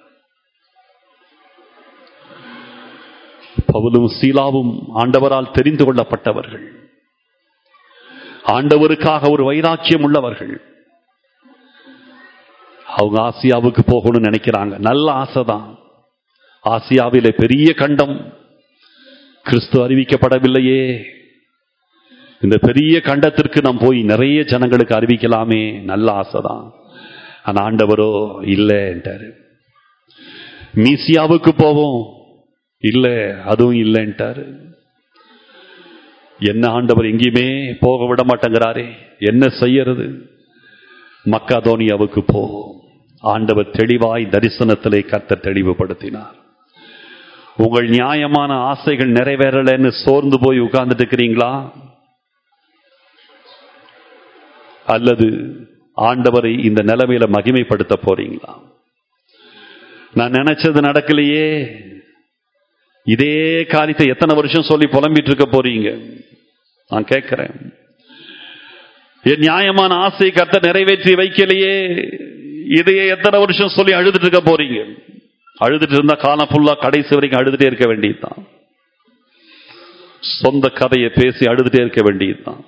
பவுலும் சீலாவும் ஆண்டவரால் தெரிந்து கொள்ளப்பட்டவர்கள் ஆண்டவருக்காக ஒரு வைராக்கியம் உள்ளவர்கள் அவங்க ஆசியாவுக்கு போகணும்னு நினைக்கிறாங்க நல்ல ஆசைதான் ஆசியாவிலே பெரிய கண்டம் கிறிஸ்து அறிவிக்கப்படவில்லையே இந்த பெரிய கண்டத்திற்கு நாம் போய் நிறைய ஜனங்களுக்கு அறிவிக்கலாமே நல்ல ஆசைதான் ஆனா ஆண்டவரோ இல்லைன்ட்டாரு மீசியாவுக்கு போவோம் இல்ல அதுவும் இல்லைன்ட்டாரு என்ன ஆண்டவர் எங்கேயுமே போக விட மாட்டேங்கிறாரே என்ன செய்யறது மக்காதோனியாவுக்கு போ ஆண்டவர் தெளிவாய் தரிசனத்திலே கத்த தெளிவுபடுத்தினார் உங்கள் நியாயமான ஆசைகள் நிறைவேறலன்னு சோர்ந்து போய் உட்கார்ந்துட்டு இருக்கிறீங்களா அல்லது ஆண்டவரை இந்த நிலைமையில மகிமைப்படுத்த போறீங்களா நான் நினைச்சது நடக்கலையே இதே காரியத்தை எத்தனை வருஷம் சொல்லி புலம்பிட்டு இருக்க போறீங்க நான் கேட்கிறேன் என் நியாயமான ஆசை கத்த நிறைவேற்றி வைக்கலையே இதையே எத்தனை வருஷம் சொல்லி அழுதுட்டு இருக்க போறீங்க அழுதுட்டு இருந்தா காலம் ஃபுல்லா கடைசி வரைக்கும் அழுதுட்டே இருக்க வேண்டியதுதான் சொந்த கதையை பேசி அழுதுட்டே இருக்க வேண்டியதுதான்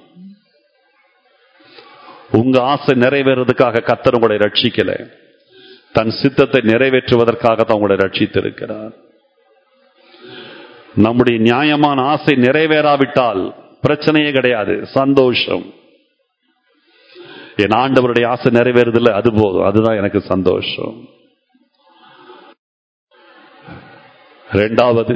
உங்க ஆசை நிறைவேறதுக்காக கத்தர் உங்களை ரட்சிக்கல தன் சித்தத்தை நிறைவேற்றுவதற்காக தான் உங்களை ரட்சித்திருக்கிறார் நம்முடைய நியாயமான ஆசை நிறைவேறாவிட்டால் பிரச்சனையே கிடையாது சந்தோஷம் என் ஆண்டவருடைய ஆசை நிறைவேறதில்லை அது போதும் அதுதான் எனக்கு சந்தோஷம் ரெண்டாவது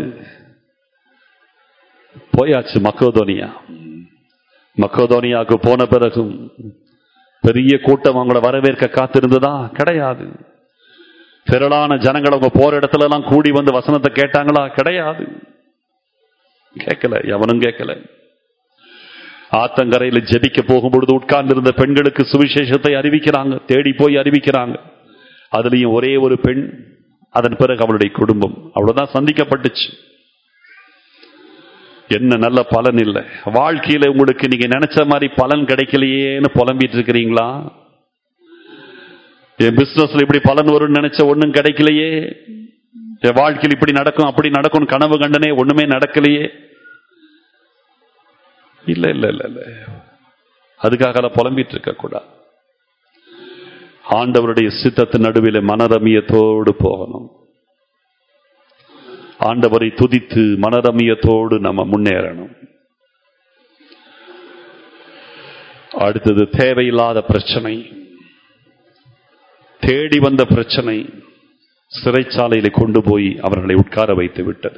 போயாச்சு மக்கோதோனியா மக்கோதோனியாவுக்கு போன பிறகும் பெரிய கூட்டம் அவங்கள வரவேற்க காத்திருந்ததா கிடையாது திரளான ஜனங்கள் அவங்க போற இடத்துல எல்லாம் கூடி வந்து வசனத்தை கேட்டாங்களா கிடையாது கேட்கல எவனும் கேட்கல ஆத்தங்கரையில ஜெபிக்க போகும்பொழுது உட்கார்ந்து இருந்த பெண்களுக்கு சுவிசேஷத்தை அறிவிக்கிறாங்க தேடி போய் அறிவிக்கிறாங்க அதுலயும் ஒரே ஒரு பெண் அதன் பிறகு அவளுடைய குடும்பம் அவ்வளவுதான் சந்திக்கப்பட்டுச்சு என்ன நல்ல பலன் இல்லை வாழ்க்கையில உங்களுக்கு நீங்க நினைச்ச மாதிரி பலன் கிடைக்கலையேன்னு புலம்பிட்டு இருக்கிறீங்களா என் பிசினஸ்ல இப்படி பலன் வரும்னு நினைச்ச ஒண்ணும் கிடைக்கலையே என் வாழ்க்கையில் இப்படி நடக்கும் அப்படி நடக்கும் கனவு கண்டனே ஒண்ணுமே நடக்கலையே இல்ல இல்ல இல்ல இல்ல அதுக்காக புலம்பிட்டு இருக்க கூடாது ஆண்டவருடைய சித்தத்தின் நடுவில் மனரமியத்தோடு போகணும் ஆண்டவரை துதித்து மனரமியத்தோடு நம்ம முன்னேறணும் அடுத்தது தேவையில்லாத பிரச்சனை தேடி வந்த பிரச்சனை சிறைச்சாலையில கொண்டு போய் அவர்களை உட்கார வைத்து விட்டது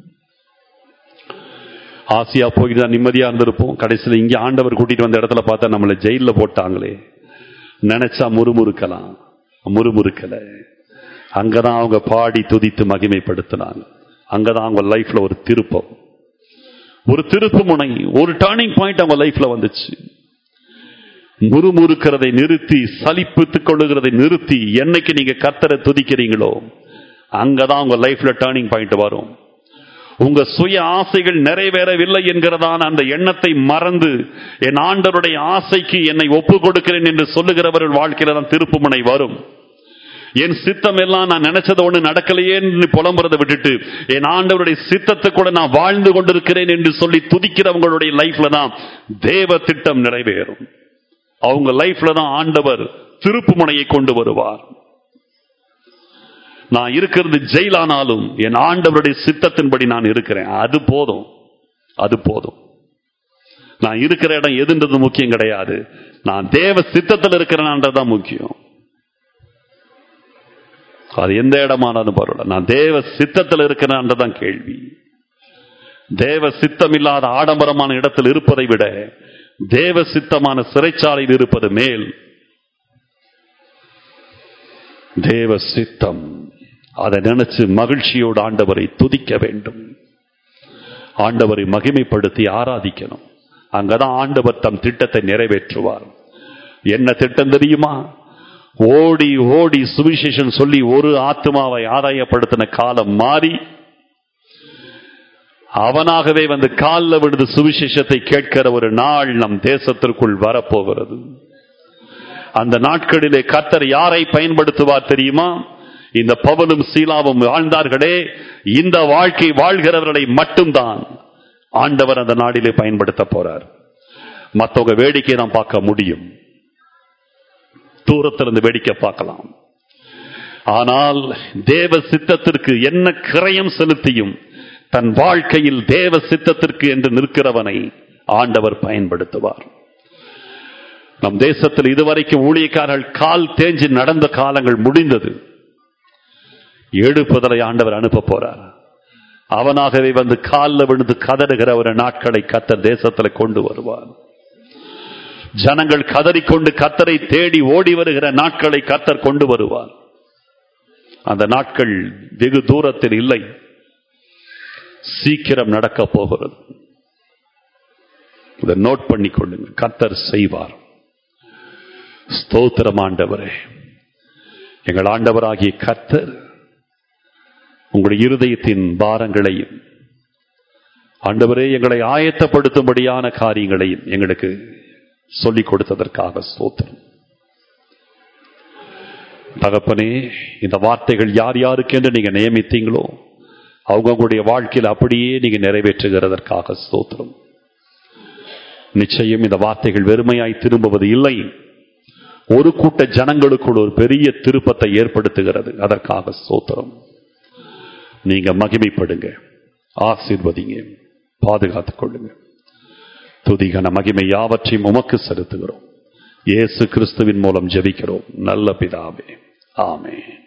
ஆசியா போய் தான் நிம்மதியா இருந்திருப்போம் கடைசியில் இங்க ஆண்டவர் கூட்டிட்டு வந்த இடத்துல பார்த்தா நம்மளை ஜெயில போட்டாங்களே நினைச்சா முறுமுறுக்கலாம் முறுமுறுக்கல அங்கதான் அவங்க பாடி துதித்து மகிமைப்படுத்தினாங்க அங்கதான் அவங்க லைஃப்ல ஒரு திருப்பம் ஒரு திருப்பு முனை ஒரு டேர்னிங் பாயிண்ட் அவங்க லைஃப்ல வந்துச்சு முறுமுறுக்கிறதை நிறுத்தி சலிப்பித்துக் கொள்ளுகிறதை நிறுத்தி என்னைக்கு நீங்க கத்தரை துதிக்கிறீங்களோ அங்கதான் உங்க லைஃப்ல டேர்னிங் பாயிண்ட் வரும் உங்க சுய ஆசைகள் நிறைவேறவில்லை என்கிறதான அந்த எண்ணத்தை மறந்து என் ஆண்டவருடைய ஆசைக்கு என்னை ஒப்பு கொடுக்கிறேன் என்று சொல்லுகிறவர்கள் வாழ்க்கையில தான் திருப்புமுனை வரும் என் சித்தம் எல்லாம் நான் நினைச்சது ஒண்ணு நடக்கலையேன்னு புலம்புறதை விட்டுட்டு என் ஆண்டவருடைய சித்தத்தை கூட நான் வாழ்ந்து கொண்டிருக்கிறேன் என்று சொல்லி துதிக்கிறவங்களுடைய லைஃப்ல தான் தேவ திட்டம் நிறைவேறும் அவங்க லைஃப்ல தான் ஆண்டவர் திருப்பு முனையை கொண்டு வருவார் நான் இருக்கிறது ஜெயிலானாலும் என் ஆண்டவருடைய சித்தத்தின்படி நான் இருக்கிறேன் அது போதும் அது போதும் நான் இருக்கிற இடம் எதுன்றது முக்கியம் கிடையாது நான் தேவ சித்தத்தில் இருக்கிறேன்ன்றதான் முக்கியம் அது எந்த இடமானாலும் பரவாயில்ல நான் தேவ சித்தத்தில் இருக்கிறேன்றதான் கேள்வி தேவ சித்தம் இல்லாத ஆடம்பரமான இடத்தில் இருப்பதை விட தேவ சித்தமான சிறைச்சாலையில் இருப்பது மேல் தேவ சித்தம் அதை நினைச்சு மகிழ்ச்சியோடு ஆண்டவரை துதிக்க வேண்டும் ஆண்டவரை மகிமைப்படுத்தி ஆராதிக்கணும் அங்கதான் ஆண்டவர் தம் திட்டத்தை நிறைவேற்றுவார் என்ன திட்டம் தெரியுமா ஓடி ஓடி சுவிசேஷன் சொல்லி ஒரு ஆத்மாவை ஆதாயப்படுத்தின காலம் மாறி அவனாகவே வந்து காலில் விழுந்து சுவிசேஷத்தை கேட்கிற ஒரு நாள் நம் தேசத்திற்குள் வரப்போகிறது அந்த நாட்களிலே கத்தர் யாரை பயன்படுத்துவார் தெரியுமா இந்த பவனும் சீலாவும் வாழ்ந்தார்களே இந்த வாழ்க்கை வாழ்கிறவர்களை மட்டும்தான் ஆண்டவர் அந்த நாடிலே பயன்படுத்த போறார் மற்றவங்க வேடிக்கை தான் பார்க்க முடியும் தூரத்திலிருந்து வேடிக்கை பார்க்கலாம் ஆனால் தேவ சித்தத்திற்கு என்ன கிரயம் செலுத்தியும் தன் வாழ்க்கையில் தேவ சித்தத்திற்கு என்று நிற்கிறவனை ஆண்டவர் பயன்படுத்துவார் நம் தேசத்தில் இதுவரைக்கும் ஊழியக்காரர்கள் கால் தேஞ்சி நடந்த காலங்கள் முடிந்தது எடுப்பதலை ஆண்டவர் அனுப்ப போறார் அவனாகவே வந்து காலில் விழுந்து கதறுகிற ஒரு நாட்களை கத்தர் தேசத்தில் கொண்டு வருவார் ஜனங்கள் கதறிக்கொண்டு கத்தரை தேடி ஓடி வருகிற நாட்களை கத்தர் கொண்டு வருவார் அந்த நாட்கள் வெகு தூரத்தில் இல்லை சீக்கிரம் நடக்க போகிறது இதை நோட் பண்ணி கொள்ளுங்க கத்தர் செய்வார் ஸ்தோத்திரம் ஆண்டவரே எங்கள் ஆண்டவராகிய கத்தர் உங்களுடைய இருதயத்தின் பாரங்களையும் ஆண்டவரே எங்களை ஆயத்தப்படுத்தும்படியான காரியங்களையும் எங்களுக்கு சொல்லிக் கொடுத்ததற்காக ஸ்தோத்திரம் தகப்பனே இந்த வார்த்தைகள் யார் யாருக்கு என்று நீங்க நியமித்தீங்களோ அவங்களுடைய வாழ்க்கையில் அப்படியே நீங்க நிறைவேற்றுகிறதற்காக ஸ்தோத்திரம் நிச்சயம் இந்த வார்த்தைகள் வெறுமையாய் திரும்புவது இல்லை ஒரு கூட்ட ஜனங்களுக்குள் ஒரு பெரிய திருப்பத்தை ஏற்படுத்துகிறது அதற்காக ஸ்தோத்திரம் நீங்க மகிமைப்படுங்க ஆசீர்வதிங்க பாதுகாத்துக் கொள்ளுங்க துதிகன மகிமை யாவற்றையும் உமக்கு செலுத்துகிறோம் இயேசு கிறிஸ்துவின் மூலம் ஜெபிக்கிறோம் நல்ல பிதாவே ஆமே